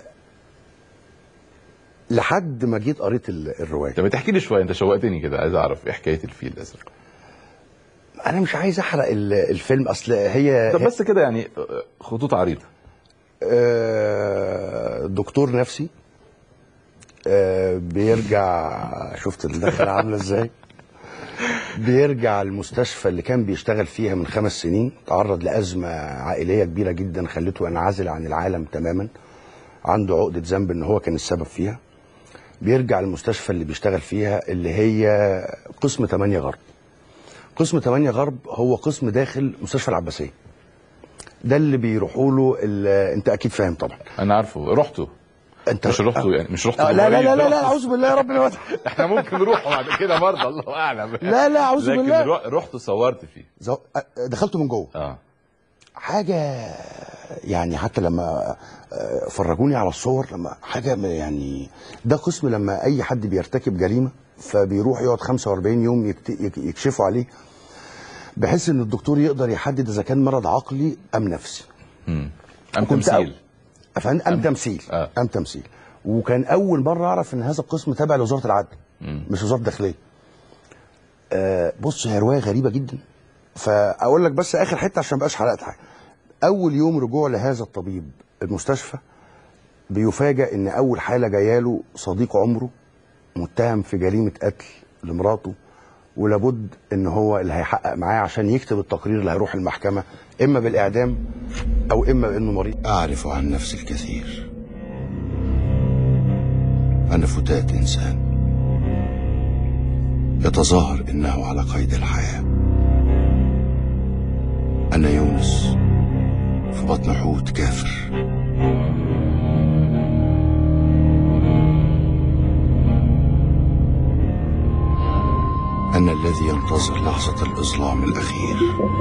لحد ما جيت قريت ال- الروايه طب تحكي لي شويه انت شوقتني كده عايز اعرف ايه حكايه الفيل الازرق انا مش عايز احرق ال- الفيلم اصل هي طب بس كده يعني آه، خطوط عريضه آه، دكتور نفسي آه، بيرجع شفت الدخله عامله ازاي بيرجع المستشفى اللي كان بيشتغل فيها من خمس سنين تعرض لأزمة عائلية كبيرة جدا خلته ينعزل عن العالم تماما عنده عقدة ذنب ان هو كان السبب فيها بيرجع المستشفى اللي بيشتغل فيها اللي هي قسم 8 غرب قسم 8 غرب هو قسم داخل مستشفى العباسية ده اللي بيروحوا له ال- انت اكيد فاهم طبعا انا عارفه رحته انت مش رحته يعني مش رحته آه، لا لا لا لا, لا بالمريض. اعوذ بالله يا رب لا احنا ممكن نروح بعد كده برضه الله اعلم لا لا اعوذ لكن بالله رو- رحت صورت فيه زو- دخلته من جوه اه حاجه يعني حتى لما آه، فرجوني على الصور لما حاجه م- يعني ده قسم لما اي حد بيرتكب جريمه فبيروح يقعد 45 يوم يكت- يك- يكشفوا عليه بحيث ان الدكتور يقدر يحدد اذا كان مرض عقلي ام نفسي امم ام كنت تمثيل أفهم ام تمثيل آه. ام تمثيل وكان اول مره اعرف ان هذا القسم تابع لوزاره العدل مش وزاره الداخليه آه بص هي روايه غريبه جدا فاقول لك بس اخر حته عشان ما بقاش حرقت حاجه اول يوم رجوع لهذا الطبيب المستشفى بيفاجئ ان اول حاله جايه له صديق عمره متهم في جريمه قتل لمراته ولابد ان هو اللي هيحقق معاه عشان يكتب التقرير اللي هيروح المحكمه اما بالاعدام او اما بانه مريض اعرف عن نفسي الكثير انا فتاه انسان يتظاهر انه على قيد الحياه انا يونس في بطن حوت كافر انا الذي ينتظر لحظه الاظلام الاخير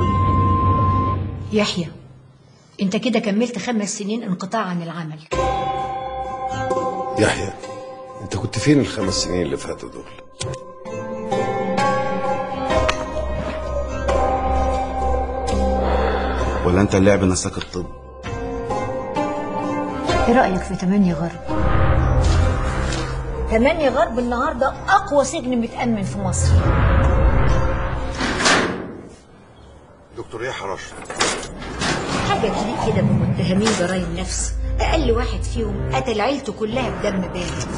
يحيى انت كده كملت خمس سنين انقطاع عن العمل يحيى انت كنت فين الخمس سنين اللي فاتوا دول ولا انت اللعب نساك الطب ايه رايك في تمانية غرب تمانية غرب النهارده اقوى سجن متامن في مصر دكتور يحيى رشد حاجه تليق كده بمتهمين جرائم نفس اقل واحد فيهم قتل عيلته كلها بدم بارد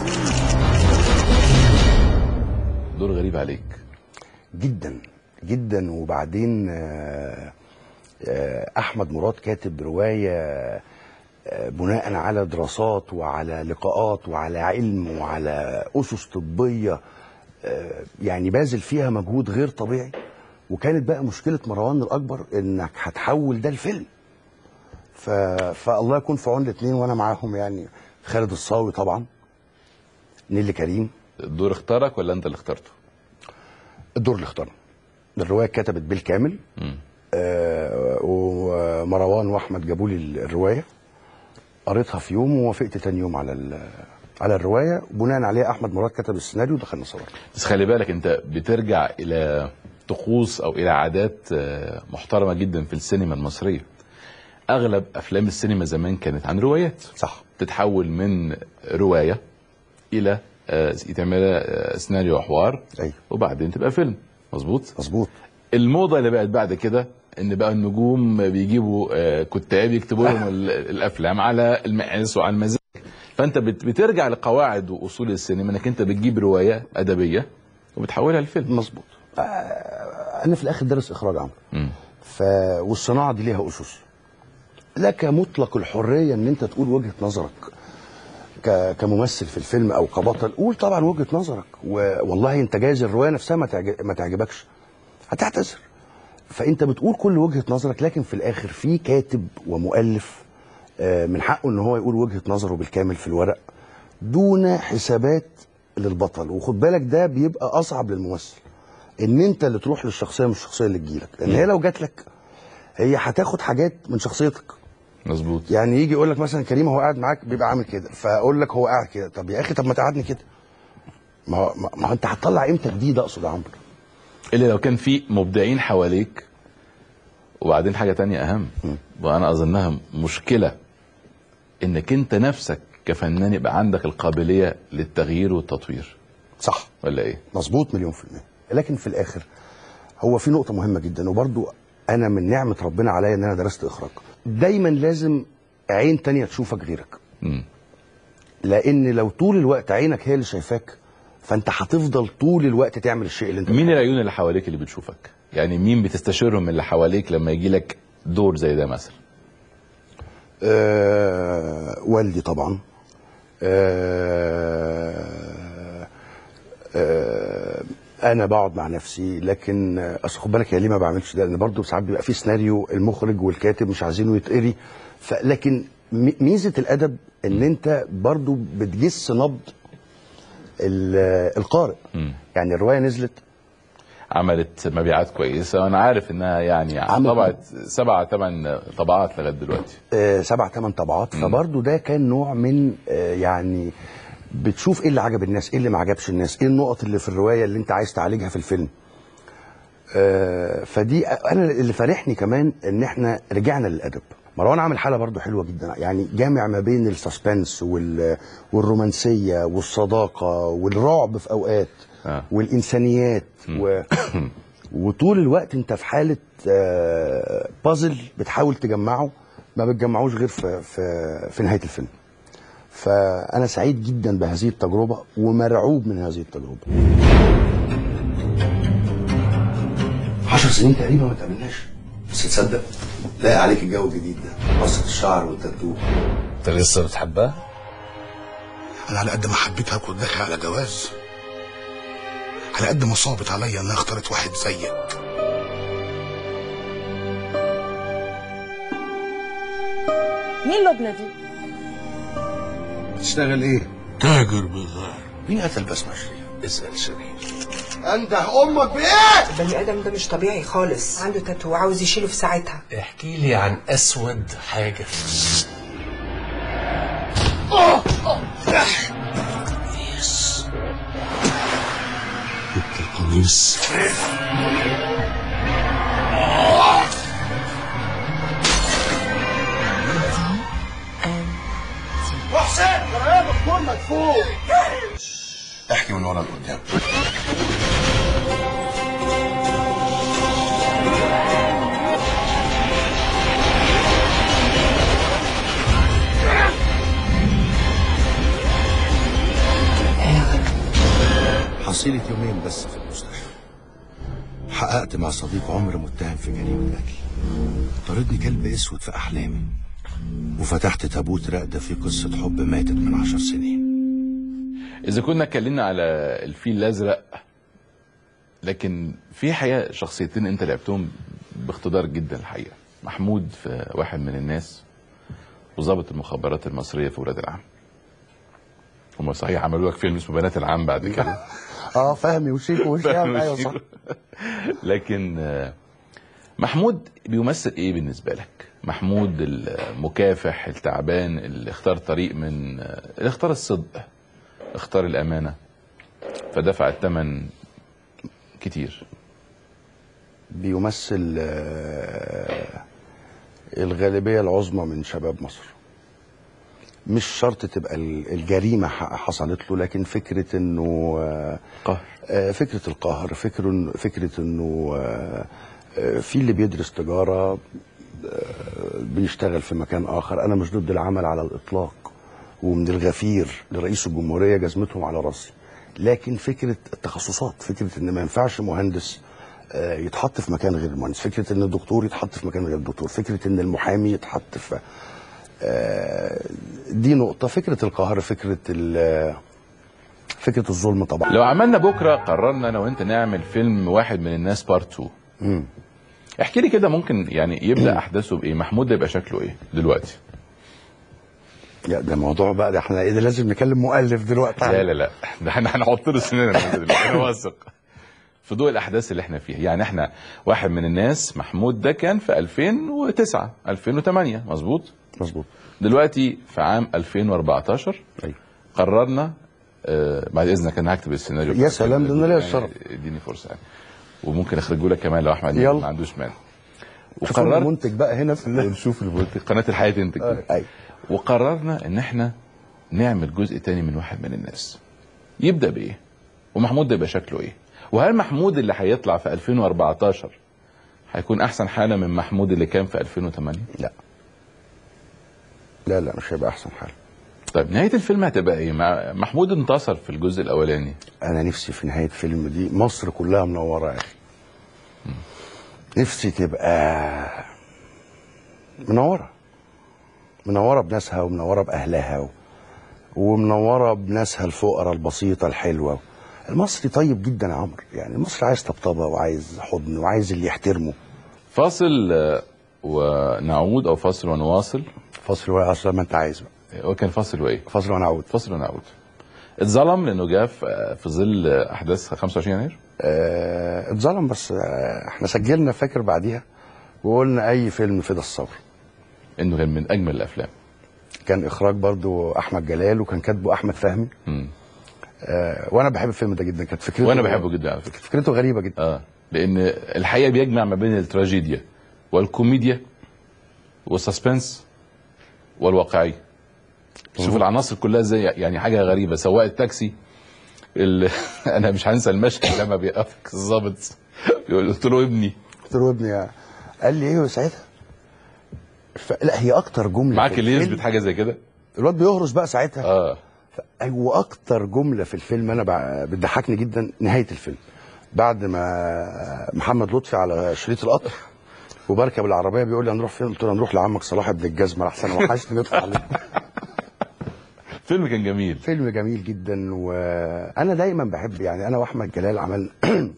دور غريب عليك جدا جدا وبعدين آه، آه، احمد مراد كاتب روايه آه، بناء على دراسات وعلى لقاءات وعلى علم وعلى اسس طبيه آه، يعني باذل فيها مجهود غير طبيعي وكانت بقى مشكله مروان الاكبر انك هتحول ده لفيلم ف... فالله يكون في عون الاثنين وانا معاهم يعني خالد الصاوي طبعا نيلي كريم الدور اختارك ولا انت اللي اخترته الدور اللي اختارنا الروايه اتكتبت بالكامل آه ومروان واحمد جابوا لي الروايه قريتها في يوم ووافقت تاني يوم على ال- على الروايه بناء عليها احمد مراد كتب السيناريو ودخلنا صور بس خلي بالك انت بترجع الى طقوس او الى عادات آه، محترمه جدا في السينما المصريه اغلب افلام السينما زمان كانت عن روايات صح تتحول من روايه الى آه، يتعمل آه، سيناريو وحوار ايوه وبعدين تبقى فيلم مظبوط مظبوط الموضه اللي بقت بعد كده ان بقى النجوم بيجيبوا آه، كتاب يكتبوا لهم ال- الافلام على المقاس وعلى المزاج فانت بت- بترجع لقواعد واصول السينما انك انت بتجيب روايه ادبيه وبتحولها لفيلم مظبوط آه، انا في الاخر دارس اخراج عمرو مم. ف والصناعه دي ليها اسس لك مطلق الحريه ان انت تقول وجهه نظرك ك... كممثل في الفيلم او كبطل قول طبعا وجهه نظرك و... والله انت جايز الروايه نفسها ما, تعج... ما تعجبكش هتعتذر فانت بتقول كل وجهه نظرك لكن في الاخر في كاتب ومؤلف آه، من حقه ان هو يقول وجهه نظره بالكامل في الورق دون حسابات للبطل وخد بالك ده بيبقى اصعب للممثل ان انت اللي تروح للشخصيه مش الشخصيه اللي تجيلك لان هي لو جات لك هي هتاخد حاجات من شخصيتك مظبوط يعني يجي يقول لك مثلا كريم هو قاعد معاك بيبقى عامل كده فاقول لك هو قاعد كده طب يا اخي طب ما تقعدني كده ما هو ما- ما هو انت هتطلع امتى جديد اقصد يا عمرو الا لو كان في مبدعين حواليك وبعدين حاجه تانية اهم وانا اظنها مشكله انك انت نفسك كفنان يبقى عندك القابليه للتغيير والتطوير صح ولا ايه مظبوط مليون في المية لكن في الآخر هو في نقطة مهمة جدا وبرضو أنا من نعمة ربنا عليا إن أنا درست إخراج دايما لازم عين تانية تشوفك غيرك مم. لأن لو طول الوقت عينك هي اللي شايفاك فأنت هتفضل طول الوقت تعمل الشيء اللي أنت مين العيون اللي حواليك اللي بتشوفك يعني مين بتستشيرهم من اللي حواليك لما يجي لك دور زي ده مثلا آه والدي طبعا آه آه انا بقعد مع نفسي لكن آه، اصل خد بالك يا ليه ما بعملش ده لان برضه ساعات بيبقى في سيناريو المخرج والكاتب مش عايزينه يتقري ف- لكن م- ميزه الادب ان انت برضه بتجس نبض ال- القارئ مم. يعني الروايه نزلت عملت مبيعات كويسه وانا عارف انها يعني عملت- طبعت سبعة ثمان طبعات لغايه دلوقتي آه، سبع ثمان طبعات فبرضه ده كان نوع من آه، يعني بتشوف ايه اللي عجب الناس ايه اللي ما عجبش الناس ايه النقط اللي في الروايه اللي انت عايز تعالجها في الفيلم آه، فدي انا اللي فارحني كمان ان احنا رجعنا للادب مروان عامل حاله برضه حلوه جدا يعني جامع ما بين السسبنس وال والرومانسيه والصداقه والرعب في اوقات آه. والانسانيات و... وطول الوقت انت في حاله آه، بازل بتحاول تجمعه ما بتجمعوش غير في في في نهايه الفيلم فانا سعيد جدا بهذه التجربه ومرعوب من هذه التجربه 10 سنين تقريبا ما تقابلناش بس تصدق لاقي عليك الجو الجديد ده قصه الشعر والتاتو انت لسه بتحبها؟ انا على قد ما حبيتها كنت داخل على جواز على قد ما صعبت عليا انها اختارت واحد زيك مين لبنى دي؟ بتشتغل ايه؟ تاجر بغار مين قتل بسمة شريف؟ اسأل شريف انده امك بايه؟ البني ادم ده مش طبيعي خالص عنده تاتو عاوز يشيله في ساعتها احكي لي عن اسود حاجه قميص جبت القميص محسن انا دكتور مدفوع احكي من ورا لقدام حصيلة يومين بس في المستشفى حققت مع صديق عمر متهم في جريمة قتل طردني كلب اسود في احلامي وفتحت تابوت راقدة في قصة حب ماتت من عشر سنين اذا كنا اتكلمنا على الفيل الازرق لكن في حقيقه شخصيتين انت لعبتهم باقتدار جدا الحقيقه محمود في واحد من الناس وظابط المخابرات المصريه في ولاد العم هم صحيح عملوا لك فيلم اسمه بنات العم بعد كده اه فهمي وشيكو وشيام ايوه صح لكن آه، محمود بيمثل ايه بالنسبه لك محمود المكافح التعبان اللي اختار طريق من آه، اللي اختار الصدق اختار الامانه فدفع الثمن كتير بيمثل آه، الغالبية العظمى من شباب مصر مش شرط تبقى ال- الجريمة ح- حصلت له لكن فكرة انه آه، قهر آه، فكرة القهر فكرة فكرة انه آه، آه، في اللي بيدرس تجاره آه، بيشتغل في مكان اخر انا مش ضد العمل على الاطلاق ومن الغفير لرئيس الجمهوريه جزمتهم على راسي لكن فكره التخصصات فكره ان ما ينفعش مهندس آه، يتحط في مكان غير المهندس فكره ان الدكتور يتحط في مكان غير الدكتور فكره ان المحامي يتحط في آه، دي نقطه فكره القهر فكره ال- فكره الظلم طبعا لو عملنا بكره قررنا انا وانت نعمل فيلم واحد من الناس بارت 2 مم. احكي لي كده ممكن يعني يبدا احداثه بايه محمود ده يبقى شكله ايه دلوقتي لا ده موضوع بقى ده احنا ايه ده لازم نكلم مؤلف دلوقتي لا لا لا ده احنا هنحط له سننا دلوقتي انا واثق في ضوء الاحداث اللي احنا فيها يعني احنا واحد من الناس محمود ده كان في 2009 2008 مظبوط مظبوط دلوقتي في عام 2014 ايوه قررنا آه بعد اذنك انا هكتب السيناريو يا سلام، ده أنا ليا الشرف. اديني فرصه يعني وممكن اخرجه لك كمان لو احمد يلا. ما عندوش مانع شوف المنتج بقى هنا في ال- ونشوف المنتج قناه الحياه تنتج آه، ايوه وقررنا ان احنا نعمل جزء تاني من واحد من الناس يبدا بايه ومحمود ده يبقى شكله ايه وهل محمود اللي هيطلع في 2014 هيكون احسن حاله من محمود اللي كان في 2008 لا لا لا مش هيبقى احسن حال طيب نهايه الفيلم هتبقى ايه مع محمود انتصر في الجزء الاولاني انا نفسي في نهايه فيلم دي مصر كلها منوره يا اخي نفسي تبقى منوره منوره بناسها ومنوره باهلها و... ومنوره بناسها الفقراء البسيطه الحلوه المصري طيب جدا يا عمرو يعني المصري عايز طبطبه وعايز حضن وعايز اللي يحترمه فاصل آه، ونعود او فاصل ونواصل فاصل وعصر ما انت عايز بقى هو كان فاصل وايه فاصل ونعود فاصل ونعود اتظلم لانه جه في في ظل احداث 25 يناير آه، اتظلم بس آه، احنا سجلنا فاكر بعديها وقلنا اي فيلم فدا الثوره انه كان من اجمل الافلام كان اخراج برضو احمد جلال وكان كاتبه احمد فهمي مم. آه وانا بحب الفيلم ده جدا كانت فكرته وانا بحبه جدا على فكره فكرته غريبه جدا اه لان الحقيقه بيجمع ما بين التراجيديا والكوميديا والسسبنس والواقعيه شوف العناصر كلها ازاي يعني حاجه غريبه سواق التاكسي ال... انا مش هنسى المشهد لما بيقفك الظابط بيقول قلت له ابني قلت له ابني يا- قال لي ايه ساعتها ف... لا هي اكتر جمله معاك في اللي الفيلم- يثبت حاجه زي كده الواد بيهرس بقى ساعتها اه ايوه اكتر جمله في الفيلم انا بع- بتضحكني جدا نهايه الفيلم بعد ما محمد لطفي على شريط القطر وبركب العربيه بيقول لي هنروح فين قلت له هنروح لعمك صلاح ابن الجزمه احسن وحشني ندخل عليه فيلم كان جميل فيلم جميل جدا وانا دايما بحب يعني انا واحمد جلال عملنا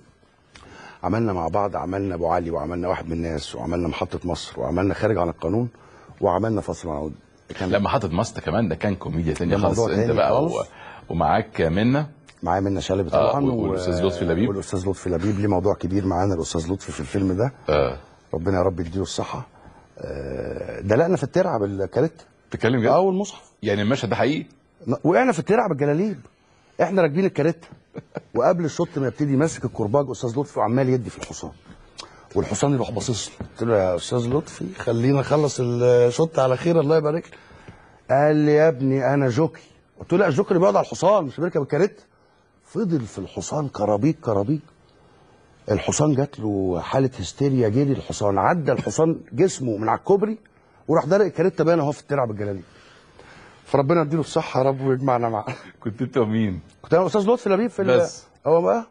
عملنا مع بعض عملنا ابو علي وعملنا واحد من الناس وعملنا محطه مصر وعملنا خارج عن القانون وعملنا فصل ونعود كان لما حاطط ماست كمان ده كان كوميديا تانية ده خالص موضوع انت تاني بقى و... خالص. ومعاك منة معايا منى شلبي آه، طبعا و- والأستاذ لطفي لبيب. والاستاذ لطفي لبيب ليه موضوع كبير معانا الاستاذ لطفي في الفيلم ده اه ربنا يا رب يديله الصحه آه، دلقنا في الترعه بالكاريتا بتتكلم جد؟ اه والمصحف يعني المشهد ده حقيقي وقعنا في الترعه بالجلاليب احنا راكبين الكاريتا وقبل الشوط ما يبتدي ماسك الكرباج استاذ لطفي وعمال يدي في الحصان والحصان يروح باصص له قلت له يا استاذ لطفي خلينا نخلص الشوط على خير الله يبارك لك. قال لي يا ابني انا جوكي قلت له لا الجوكي اللي بيقعد على الحصان مش بيركب الكاريتا فضل في الحصان كرابيك كرابيك الحصان جات له حاله هستيريا جري الحصان عدى الحصان جسمه من على الكوبري وراح دارق الكاريتا باين اهو في الترعه بالجلاليب فربنا يديله الصحه يا رب ويجمعنا معاه كنت انت ومين؟ كنت انا استاذ لطفي لبيب في ال- بس. هو بقى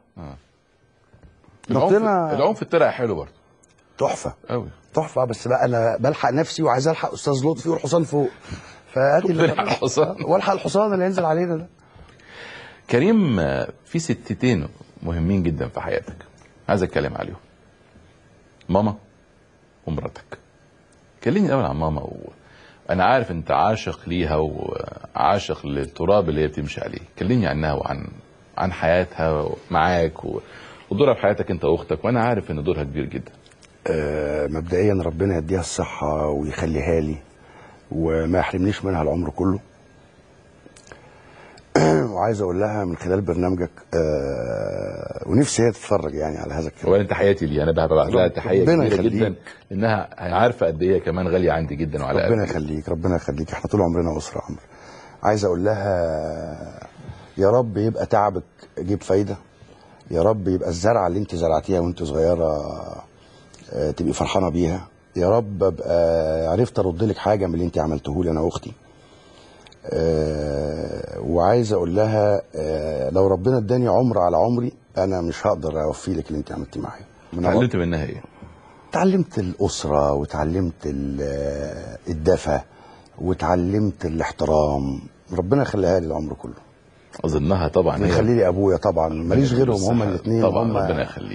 العنف نطينا- العنف في الترع حلو برضه تحفه قوي تحفه بس بقى انا بلحق نفسي وعايز الحق استاذ لطفي والحصان فوق فادي اللي- بلحق الحصان. والحق الحصان اللي ينزل علينا ده كريم آه، في ستتين مهمين جدا في حياتك عايز اتكلم عليهم ماما ومراتك كلمني الاول عن ماما و... انا عارف انت عاشق ليها وعاشق للتراب اللي هي بتمشي عليه كلمني عنها وعن عن حياتها معاك و... ودورها في حياتك انت واختك وانا عارف ان دورها كبير جدا آه، مبدئيا ربنا يديها الصحه ويخليها لي وما يحرمنيش منها العمر كله وعايز اقول لها من خلال برنامجك آه، ونفسي هي تتفرج يعني على هذا الكلام اولا تحياتي ليها انا ببعت لها تحيه ربنا كبيره يخليك. جدا انها عارفه قد ايه هي كمان غاليه عندي جدا وعلى ربنا قلبي. يخليك ربنا يخليك احنا طول عمرنا اسره عمرو عايز اقول لها يا رب يبقى تعبك جيب فايده يا رب يبقى الزرعه اللي انت زرعتيها وانت صغيره آه، تبقي فرحانه بيها يا رب ابقى عرفت ارد لك حاجه من اللي انت عملته لي انا واختي آه، وعايز اقول لها آه، لو ربنا اداني عمر على عمري انا مش هقدر اوفي لك اللي انت عملتيه معايا من اتعلمت منها ايه؟ اتعلمت الأسرة وتعلمت ال- الدفى وتعلمت الاحترام ربنا يخليها لي العمر كله اظنها طبعا هي يخلي لي ابويا طبعا ماليش غيرهم هما الاثنين طبعا هم ربنا يخليه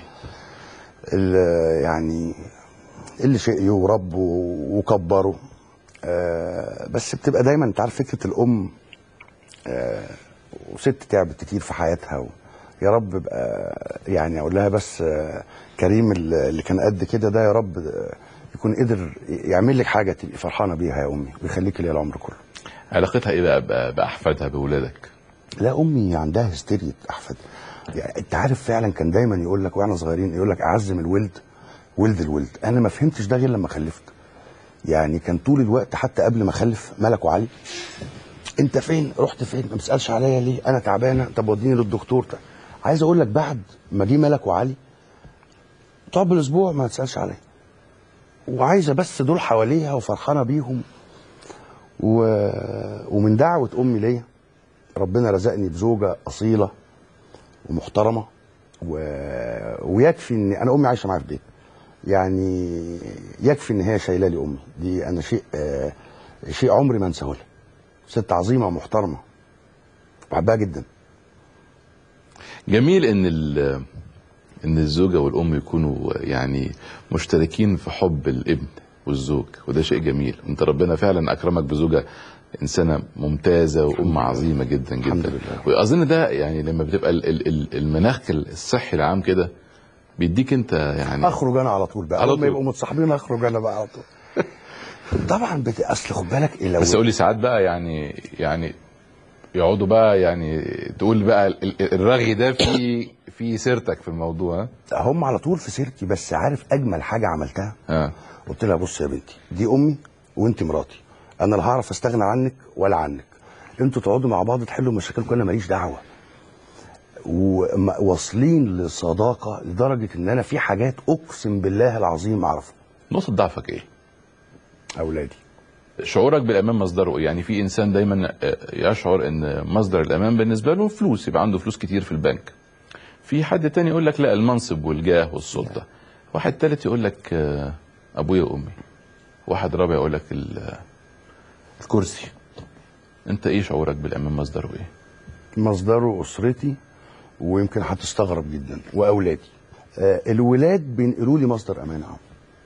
يعني اللي شقيوا وربوا وكبروا آه بس بتبقى دايما انت عارف فكره الام آه وست تعبت كتير في حياتها و يا رب بقى يعني اقول لها بس آه كريم اللي كان قد كده ده يا رب آه، يكون قدر يعمل لك حاجه تبقي فرحانه بيها يا امي ويخليك ليا العمر كله علاقتها ايه بقى ب- باحفادها باولادك؟ لا امي عندها هستيريا احفاد يعني انت عارف فعلا كان دايما يقول لك واحنا صغيرين يقول لك اعزم الولد ولد الولد انا ما فهمتش ده غير لما خلفت يعني كان طول الوقت حتى قبل ما اخلف ملك وعلي انت فين رحت فين ما بتسالش عليا ليه انا تعبانه طب وديني للدكتور ده عايز اقول لك بعد ما جه ملك وعلي تقعد بالاسبوع ما تسالش عليا وعايزه بس دول حواليها وفرحانه بيهم و... ومن دعوه امي ليا ربنا رزقني بزوجه اصيله ومحترمه و... ويكفي ان انا امي عايشه معايا في بيت يعني يكفي ان هي شايله لي امي دي انا شيء آه شيء عمري ما انساه لها ست عظيمه ومحترمه بحبها جدا جميل ان ال- ان الزوجه والام يكونوا يعني مشتركين في حب الابن والزوج وده شيء جميل انت ربنا فعلا اكرمك بزوجه انسانه ممتازه وام عظيمه جدا جدا واظن ده يعني لما بتبقى ال- ال- ال- المناخ الصحي العام كده بيديك انت يعني اخرج انا على طول بقى على لما طول. يبقوا متصاحبين اخرج انا بقى على طول طبعا بت... اصل خد بالك لو بس قول لي ساعات بقى يعني يعني يقعدوا بقى يعني تقول بقى ال- ال- الرغي ده في في سيرتك في الموضوع ها؟ هم على طول في سيرتي بس عارف اجمل حاجه عملتها اه قلت لها بص يا بنتي دي امي وانت مراتي انا لا هعرف استغنى عنك ولا عنك انتوا تقعدوا مع بعض تحلوا مشاكلكم انا ماليش دعوه وواصلين لصداقه لدرجه ان انا في حاجات اقسم بالله العظيم اعرفها نقطه ضعفك ايه اولادي شعورك بالامان مصدره ايه يعني في انسان دايما آه، يشعر ان مصدر الامان بالنسبه له فلوس يبقى عنده فلوس كتير في البنك في حد تاني يقول لك لا المنصب والجاه والسلطه واحد تالت يقول لك آه، ابويا وامي واحد رابع يقول لك ال- الكرسي انت ايه شعورك بالامان مصدره ايه مصدره اسرتي ويمكن هتستغرب جدا واولادي آه الولاد بينقلوا لي مصدر امان اهو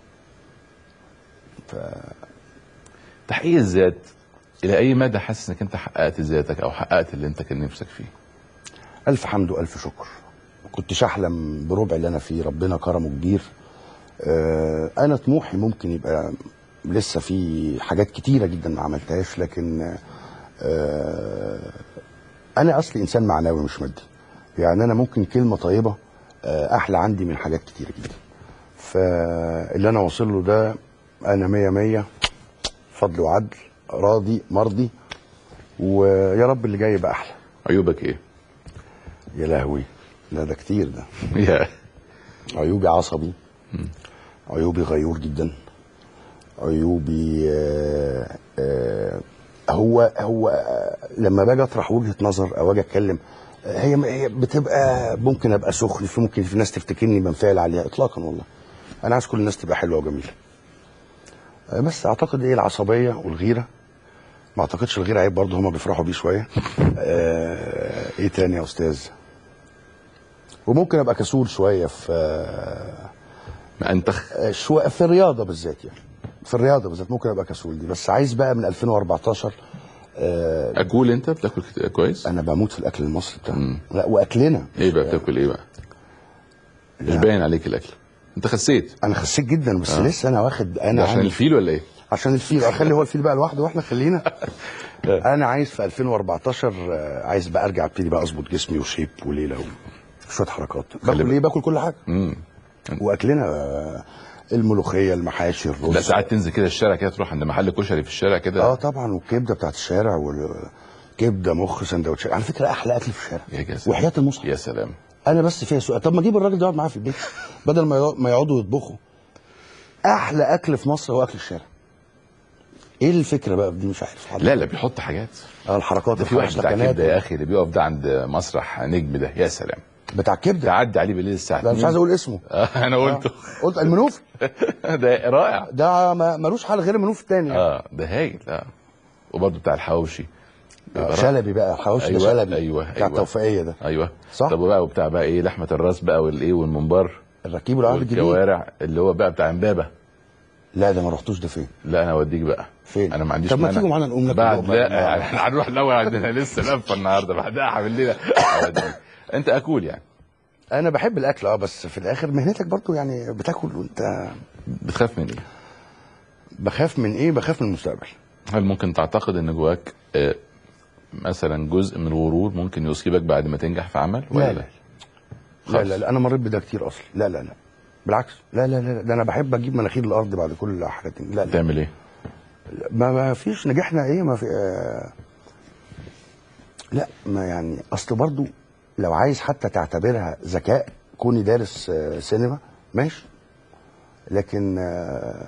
ف... تحقيق الذات الى اي مدى حاسس انك انت حققت ذاتك او حققت اللي انت كان نفسك فيه الف حمد والف شكر كنتش احلم بربع اللي انا فيه ربنا كرمه كبير آه انا طموحي ممكن يبقى لسه في حاجات كتيره جدا ما عملتهاش لكن آه انا اصلي انسان معنوي مش مادي يعني انا ممكن كلمه طيبه آه احلى عندي من حاجات كتيره جدا فاللي انا واصل له ده انا مية مية فضل وعدل راضي مرضي ويا رب اللي جاي يبقى احلى عيوبك ايه يا لهوي لا ده كتير ده يا عيوبي عصبي عيوبي غيور جدا عيوبي آه آه هو هو آه لما باجي اطرح وجهه نظر او اجي اتكلم آه، هي هي بتبقى ممكن ابقى سخن في ممكن في ناس تفتكرني بنفعل عليها اطلاقا والله انا عايز كل الناس تبقى حلوه وجميله آه، بس اعتقد ايه العصبيه والغيره ما اعتقدش الغيره عيب برضه هما بيفرحوا بيه شويه آه ايه تاني يا استاذ وممكن ابقى كسول شويه في آه ما انت شويه في الرياضه بالذات يعني في الرياضه بالذات ممكن ابقى كسول دي بس عايز بقى من 2014 آه اكول انت بتاكل كت- كويس انا بموت في الاكل المصري بتاعنا لا واكلنا ايه بقى بتاكل ايه بقى مش باين عليك الاكل انت خسيت انا خسيت جدا بس آه. آه. لسه انا واخد انا ده عشان عندي- الفيل ولا ايه عشان الفيل اخلي هو الفيل بقى لوحده واحنا خلينا انا عايز في 2014 آه، عايز بقى ارجع ابتدي بقى اظبط جسمي وشيب وليله وشويه حركات باكل ايه باكل كل حاجه مم. واكلنا آه، الملوخيه المحاشي الرز لا ساعات تنزل كده الشارع كده تروح عند محل كشري في الشارع كده اه طبعا والكبده بتاعت الشارع والكبده مخ سندوتشات على فكره احلى اكل في الشارع يا جسد وحياه المصحف يا سلام انا بس فيها سؤال طب ما اجيب الراجل ده يقعد معايا في البيت بدل ما يقعد- ما يقعدوا يطبخوا احلى اكل في مصر هو اكل الشارع ايه الفكره بقى في دي مش عارف لا لا بيحط حاجات اه الحركات ده في واحد بتاع الحبشتكنات كبده يا اخي اللي بيقف ده عند مسرح نجم ده يا سلام بتاع كبده تعدي عليه بالليل الساعه لا مش 2. عايز اقول اسمه آه، انا قلته قلت المنوف ده رائع ده ما- ملوش حل غير المنوف التاني يعني. اه ده هايل اه وبرده بتاع الحواوشي بيبقى آه، رائع. شلبي بقى الحواوشي ده ايوه شلبي ايوه بتاع ايوه التوفيقيه ده ايوه صح. طب وبقى وبتاع بقى ايه لحمه الراس بقى والايه والممبار الركيب والعهد الجديد والكوارع اللي هو بقى بتاع امبابه لا ده ما رحتوش ده فين لا انا اوديك بقى فين انا ما عنديش طب ما مانع. تيجوا معانا نقوم لك بعد اللقمة لا دي. يعني احنا هنروح الاول عندنا لسه لفه النهارده بعدها بالليل أوديك. انت اكول يعني انا بحب الاكل اه بس في الاخر مهنتك برضو يعني بتاكل وانت بتخاف من ايه؟ بخاف من ايه بخاف من المستقبل هل ممكن تعتقد ان جواك آه، مثلا جزء من الغرور ممكن يصيبك بعد ما تنجح في عمل ولا لا لا لا لا, لا انا مريت بده كتير اصلي لا لا لا بالعكس لا لا لا ده انا بحب اجيب مناخير الارض بعد كل حاجه لا لا تعمل ايه؟ ما, ما فيش نجحنا ايه ما في آه لا ما يعني اصل برضو لو عايز حتى تعتبرها ذكاء كوني دارس آه سينما ماشي لكن آه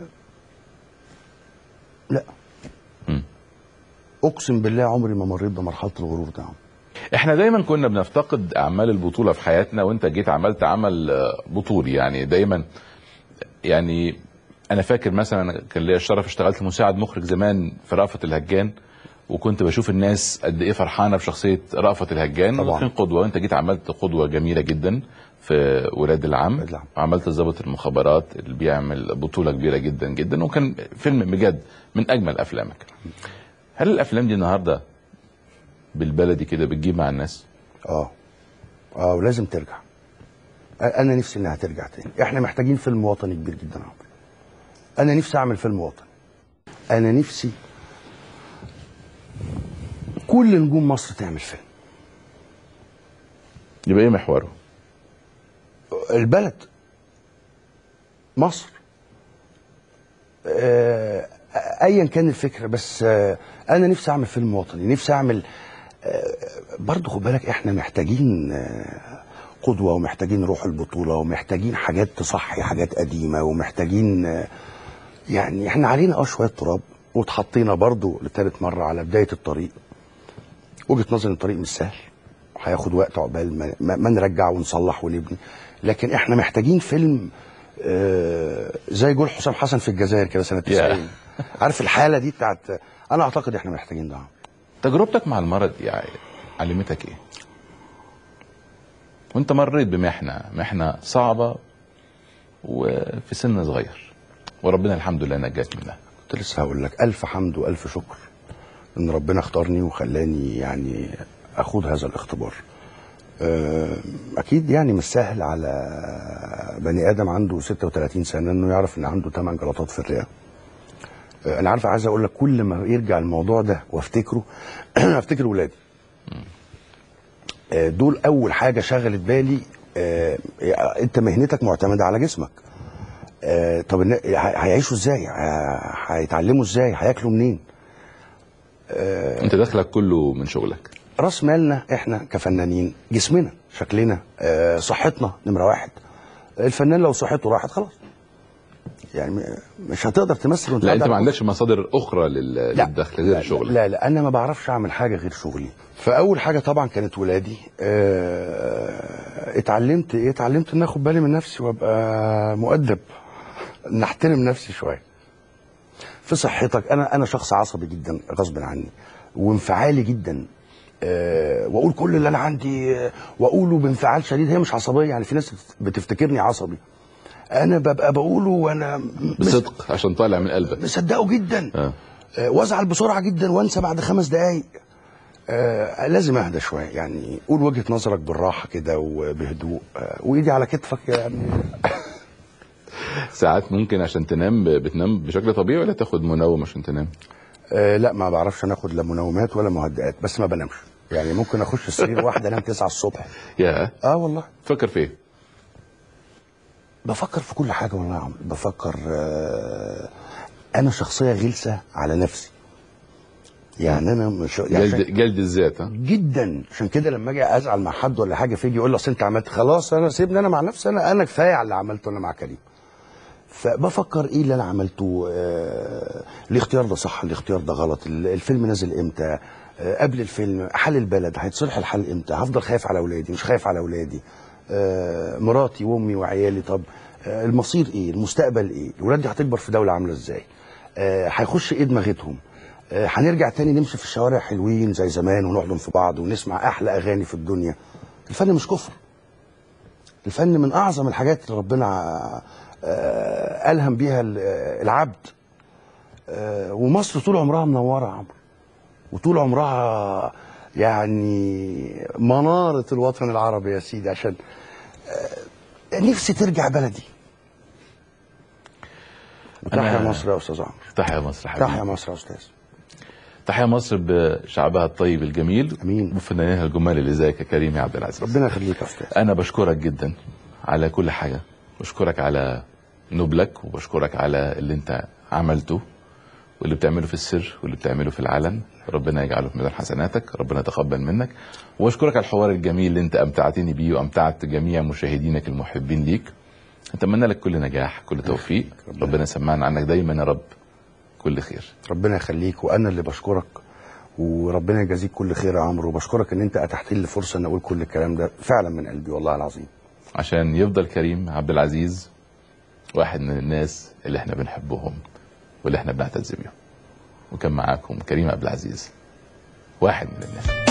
لا مم. اقسم بالله عمري ما مريت بمرحله الغرور ده احنا دايما كنا بنفتقد اعمال البطوله في حياتنا وانت جيت عملت عمل آه، بطولي يعني دايما يعني انا فاكر مثلا كان ليا الشرف اشتغلت مساعد مخرج زمان في رأفت الهجان وكنت بشوف الناس قد ايه فرحانه بشخصيه رأفت الهجان طبعاً. وكان قدوه وانت جيت عملت قدوه جميله جدا في ولاد العم ولاد العم. وعملت ضابط المخابرات اللي بيعمل بطوله كبيره جدا جدا وكان فيلم بجد من اجمل افلامك هل الافلام دي النهارده بالبلدي كده بتجيب مع الناس اه اه ولازم ترجع آه، انا نفسي انها ترجع تاني احنا محتاجين فيلم وطني كبير جدا يا عمرو انا نفسي اعمل فيلم وطني انا نفسي كل نجوم مصر تعمل فيلم يبقى ايه محوره البلد مصر آه، ايا كان الفكره بس آه، انا نفسي اعمل فيلم وطني نفسي اعمل آه، برضه خد بالك احنا محتاجين آه، قدوه ومحتاجين روح البطوله ومحتاجين حاجات تصحي حاجات قديمه ومحتاجين آه، يعني احنا علينا اه شويه تراب واتحطينا برضه لثالث مره على بدايه الطريق وجهه نظري الطريق مش سهل هياخد وقت عقبال ما, ما, ما نرجع ونصلح ونبني لكن احنا محتاجين فيلم آه زي جول حسام حسن في الجزائر كده سنه 90 عارف الحاله دي بتاعت انا اعتقد احنا محتاجين ده تجربتك مع المرض يعني علمتك ايه وانت مريت بمحنه محنه صعبه وفي سن صغير وربنا الحمد لله نجاك منها كنت لسه هقول لك الف حمد والف شكر ان ربنا اختارني وخلاني يعني اخوض هذا الاختبار آه، اكيد يعني مش سهل على بني ادم عنده 36 سنه انه يعرف ان عنده 8 جلطات في الرئه آه، انا عارف عايز اقول لك كل ما يرجع الموضوع ده وافتكره افتكر ولادي آه، دول اول حاجه شغلت بالي آه، انت مهنتك معتمده على جسمك آه، طب النا- هي- هيعيشوا ازاي ه- هيتعلموا ازاي هياكلوا منين انت دخلك كله من شغلك راس مالنا احنا كفنانين جسمنا شكلنا آه، صحتنا نمره واحد الفنان لو صحته راحت خلاص يعني م- مش هتقدر تمثل وانت لا قاعد انت ما على عندكش مصادر اخرى لل- لا. للدخل غير شغلك لا لا انا ما بعرفش اعمل حاجه غير شغلي فاول حاجه طبعا كانت ولادي آه، اتعلمت ايه اتعلمت ان اخد بالي من نفسي وابقى مؤدب ان احترم نفسي شويه في صحتك انا انا شخص عصبي جدا غصب عني وانفعالي جدا أه واقول كل اللي انا عندي آه، واقوله بانفعال شديد هي مش عصبيه يعني في ناس بتفتكرني عصبي انا ببقى بقوله وانا م- بصدق عشان طالع من قلبك مصدقه جدا اه آه، وازعل بسرعه جدا وانسى بعد خمس دقايق آه لازم اهدى شويه يعني قول وجهه نظرك بالراحه كده وبهدوء آه وايدي على كتفك يعني ساعات ممكن عشان تنام ب- بتنام بشكل طبيعي ولا تاخد منوم عشان تنام آه لا ما بعرفش ناخد لا منومات ولا مهدئات بس ما بنامش يعني ممكن اخش السرير واحده انام 9 الصبح يا اه والله فكر في ايه بفكر في كل حاجه والله يا عمرو بفكر آه انا شخصيه غلسه على نفسي يعني انا مش يعني جلد جلد الذات ها جدا عشان كده لما اجي ازعل مع حد ولا حاجه فيجي يقول لي اصل انت عملت خلاص انا سيبني انا مع نفسي انا انا كفايه على اللي عملته انا مع كريم فبفكر ايه اللي انا عملته آه الاختيار ده صح الاختيار ده غلط ال- الفيلم نازل امتى آه قبل الفيلم حل البلد هيتصلح الحل امتى هفضل خايف على اولادي مش خايف على اولادي آه مراتي وامي وعيالي طب آه المصير ايه المستقبل ايه الولاد دي هتكبر في دوله عامله ازاي آه هيخش ايه دماغتهم آه، هنرجع تاني نمشي في الشوارع حلوين زي زمان ونحضن في بعض ونسمع احلى اغاني في الدنيا الفن مش كفر الفن من اعظم الحاجات اللي ربنا آه، الهم بيها ال- آه، العبد آه، ومصر طول عمرها منوره يا عمرو وطول عمرها يعني مناره الوطن العربي يا سيدي عشان آه، نفسي ترجع بلدي تحيا أنا- مصر يا استاذ عمرو تحيا مصر حبيبي تحيا مصر يا استاذ تحيا مصر بشعبها الطيب الجميل امين وفنانها الجمال اللي زيك يا كريم يا عبد العزيز ربنا يخليك يا استاذ انا بشكرك جدا على كل حاجه بشكرك على نبلك وبشكرك على اللي انت عملته واللي بتعمله في السر واللي بتعمله في العلن ربنا يجعله في ميزان حسناتك ربنا يتقبل منك واشكرك على الحوار الجميل اللي انت امتعتني بيه وامتعت جميع مشاهدينك المحبين ليك اتمنى لك كل نجاح كل توفيق ربنا يسمعنا عنك دايما يا رب كل خير ربنا يخليك وانا اللي بشكرك وربنا يجازيك كل خير يا عمرو وبشكرك ان انت اتحت لي الفرصه ان اقول كل الكلام ده فعلا من قلبي والله العظيم عشان يفضل كريم عبد العزيز واحد من الناس اللي احنا بنحبهم واللي احنا بنعتز بيهم وكان معاكم كريم عبد العزيز واحد من الناس